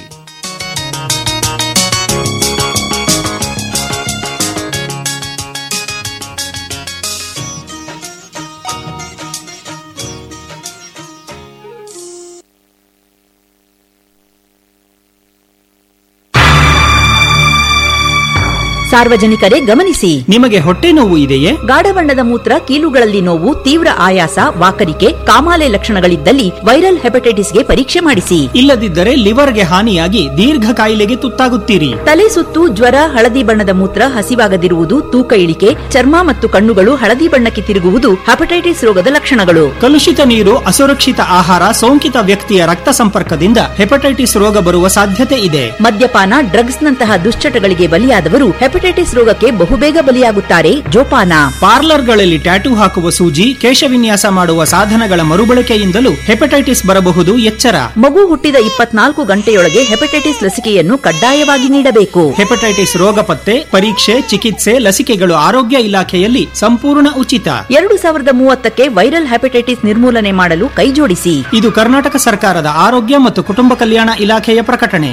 ಸಾರ್ವಜನಿಕರೇ ಗಮನಿಸಿ ನಿಮಗೆ ಹೊಟ್ಟೆ ನೋವು ಇದೆಯೇ ಗಾಢ ಬಣ್ಣದ ಮೂತ್ರ ಕೀಲುಗಳಲ್ಲಿ ನೋವು ತೀವ್ರ ಆಯಾಸ ವಾಕರಿಕೆ ಕಾಮಾಲೆ ಲಕ್ಷಣಗಳಿದ್ದಲ್ಲಿ ವೈರಲ್ ಹೆಪಟೈಟಿಸ್ಗೆ ಪರೀಕ್ಷೆ ಮಾಡಿಸಿ ಇಲ್ಲದಿದ್ದರೆ ಲಿವರ್ಗೆ ಹಾನಿಯಾಗಿ ದೀರ್ಘ ಕಾಯಿಲೆಗೆ ತುತ್ತಾಗುತ್ತೀರಿ ತಲೆ ಸುತ್ತು ಜ್ವರ ಹಳದಿ ಬಣ್ಣದ ಮೂತ್ರ ಹಸಿವಾಗದಿರುವುದು ತೂಕ ಇಳಿಕೆ ಚರ್ಮ ಮತ್ತು ಕಣ್ಣುಗಳು ಹಳದಿ ಬಣ್ಣಕ್ಕೆ ತಿರುಗುವುದು ಹೆಪಟೈಟಿಸ್ ರೋಗದ ಲಕ್ಷಣಗಳು ಕಲುಷಿತ ನೀರು ಅಸುರಕ್ಷಿತ ಆಹಾರ ಸೋಂಕಿತ ವ್ಯಕ್ತಿಯ ರಕ್ತ ಸಂಪರ್ಕದಿಂದ ಹೆಪಟೈಟಿಸ್ ರೋಗ ಬರುವ ಸಾಧ್ಯತೆ ಇದೆ ಮದ್ಯಪಾನ ಡ್ರಗ್ಸ್ ನಂತಹ ದುಶ್ಚಟಗಳಿಗೆ ಬಲಿಯಾದವರು ಹೆಪಟೈಟಿಸ್ ರೋಗಕ್ಕೆ ಬಹುಬೇಗ ಬಲಿಯಾಗುತ್ತಾರೆ ಜೋಪಾನ ಪಾರ್ಲರ್ಗಳಲ್ಲಿ ಟ್ಯಾಟೂ ಹಾಕುವ ಸೂಜಿ ಕೇಶವಿನ್ಯಾಸ ಮಾಡುವ ಸಾಧನಗಳ ಮರುಬಳಕೆಯಿಂದಲೂ ಹೆಪಟೈಟಿಸ್ ಬರಬಹುದು ಎಚ್ಚರ ಮಗು ಹುಟ್ಟಿದ ಇಪ್ಪತ್ನಾಲ್ಕು ಗಂಟೆಯೊಳಗೆ ಹೆಪಟೈಟಿಸ್ ಲಸಿಕೆಯನ್ನು ಕಡ್ಡಾಯವಾಗಿ ನೀಡಬೇಕು ಹೆಪಟೈಟಿಸ್ ರೋಗ ಪತ್ತೆ ಪರೀಕ್ಷೆ ಚಿಕಿತ್ಸೆ ಲಸಿಕೆಗಳು ಆರೋಗ್ಯ ಇಲಾಖೆಯಲ್ಲಿ ಸಂಪೂರ್ಣ ಉಚಿತ ಎರಡು ಸಾವಿರದ ಮೂವತ್ತಕ್ಕೆ ವೈರಲ್ ಹೆಪಟೈಟಿಸ್ ನಿರ್ಮೂಲನೆ ಮಾಡಲು ಕೈಜೋಡಿಸಿ ಇದು ಕರ್ನಾಟಕ ಸರ್ಕಾರದ ಆರೋಗ್ಯ ಮತ್ತು ಕುಟುಂಬ ಕಲ್ಯಾಣ ಇಲಾಖೆಯ ಪ್ರಕಟಣೆ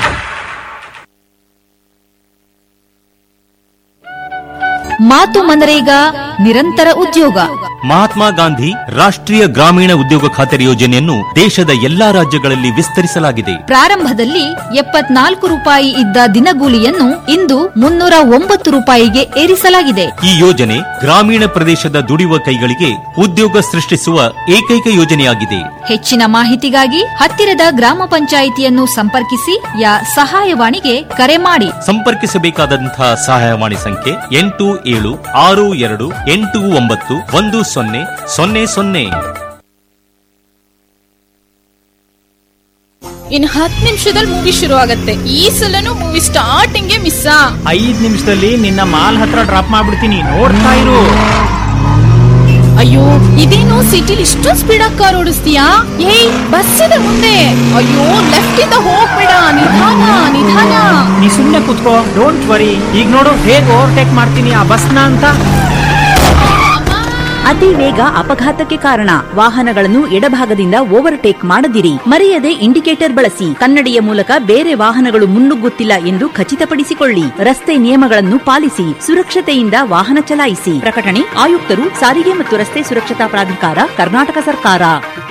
ಮಾತು ಮನರೇಗಾ ನಿರಂತರ ಉದ್ಯೋಗ ಮಹಾತ್ಮ ಗಾಂಧಿ ರಾಷ್ಟ್ರೀಯ ಗ್ರಾಮೀಣ ಉದ್ಯೋಗ ಖಾತರಿ ಯೋಜನೆಯನ್ನು ದೇಶದ ಎಲ್ಲಾ ರಾಜ್ಯಗಳಲ್ಲಿ ವಿಸ್ತರಿಸಲಾಗಿದೆ ಪ್ರಾರಂಭದಲ್ಲಿ ಎಪ್ಪತ್ನಾಲ್ಕು ರೂಪಾಯಿ ಇದ್ದ ದಿನಗೂಲಿಯನ್ನು ಇಂದು ಮುನ್ನೂರ ಒಂಬತ್ತು ರೂಪಾಯಿಗೆ ಏರಿಸಲಾಗಿದೆ ಈ ಯೋಜನೆ ಗ್ರಾಮೀಣ ಪ್ರದೇಶದ ದುಡಿಯುವ ಕೈಗಳಿಗೆ ಉದ್ಯೋಗ ಸೃಷ್ಟಿಸುವ ಏಕೈಕ ಯೋಜನೆಯಾಗಿದೆ ಹೆಚ್ಚಿನ ಮಾಹಿತಿಗಾಗಿ ಹತ್ತಿರದ ಗ್ರಾಮ ಪಂಚಾಯಿತಿಯನ್ನು ಸಂಪರ್ಕಿಸಿ ಯಾ ಸಹಾಯವಾಣಿಗೆ ಕರೆ ಮಾಡಿ ಸಂಪರ್ಕಿಸಬೇಕಾದಂತಹ ಸಹಾಯವಾಣಿ ಸಂಖ್ಯೆ ಎಂಟು ಏಳು ಆರು ಎರಡು ಎಂಟು ಒಂಬತ್ತು ಒಂದು ಸೊನ್ನೆ ಸೊನ್ನೆ ಸೊನ್ನೆ ಇನ್ ಹತ್ತು ನಿಮಿಷದಲ್ಲಿ ಮೂವಿ ಶುರು ಆಗತ್ತೆ ಈ ಸಲನು ಮೂವಿ ಸ್ಟಾರ್ಟಿಂಗ್ ಮಿಸ್ ಐದ್ ನಿಮಿಷದಲ್ಲಿ ನಿನ್ನ ಮಾಲ್ ಹತ್ರ ಡ್ರಾಪ್ ಮಾಡ್ಬಿಡ್ತೀನಿ ನೋಡ್ತಾ ಇರು ಅಯ್ಯೋ ಇದೇನು ಸಿಟಿಲಿ ಇಷ್ಟೊಂದು ಸ್ಪೀಡ್ ಆಗಿ ಕಾರ್ ಓಡಿಸ್ತೀಯಾ ಏಯ್ ಬಸ್ ಇದೆ ಮುಂದೆ ಅಯ್ಯೋ ಲೆಫ್ಟ್ ಇಂದ ಹೋಗ್ಬೇಡ ನಿಧಾನ ನಿಧಾನ ನೀ ಸುಮ್ನೆ ಕುತ್ಕೋ ಡೋಂಟ್ ವರಿ ಈಗ ನೋಡು ಹೇಗ್ ಓವರ್ಟೇಕ್ ಮಾಡ್ತೀನಿ ಆ ಬಸ್ನ ಅಂತ ಅತಿ ವೇಗ ಅಪಘಾತಕ್ಕೆ ಕಾರಣ ವಾಹನಗಳನ್ನು ಎಡಭಾಗದಿಂದ ಓವರ್ಟೇಕ್ ಮಾಡದಿರಿ ಮರೆಯದೆ ಇಂಡಿಕೇಟರ್ ಬಳಸಿ ಕನ್ನಡಿಯ ಮೂಲಕ ಬೇರೆ ವಾಹನಗಳು ಮುನ್ನುಗ್ಗುತ್ತಿಲ್ಲ ಎಂದು ಖಚಿತಪಡಿಸಿಕೊಳ್ಳಿ ರಸ್ತೆ ನಿಯಮಗಳನ್ನು ಪಾಲಿಸಿ ಸುರಕ್ಷತೆಯಿಂದ ವಾಹನ ಚಲಾಯಿಸಿ ಪ್ರಕಟಣೆ ಆಯುಕ್ತರು ಸಾರಿಗೆ ಮತ್ತು ರಸ್ತೆ ಸುರಕ್ಷತಾ ಪ್ರಾಧಿಕಾರ ಕರ್ನಾಟಕ ಸರ್ಕಾರ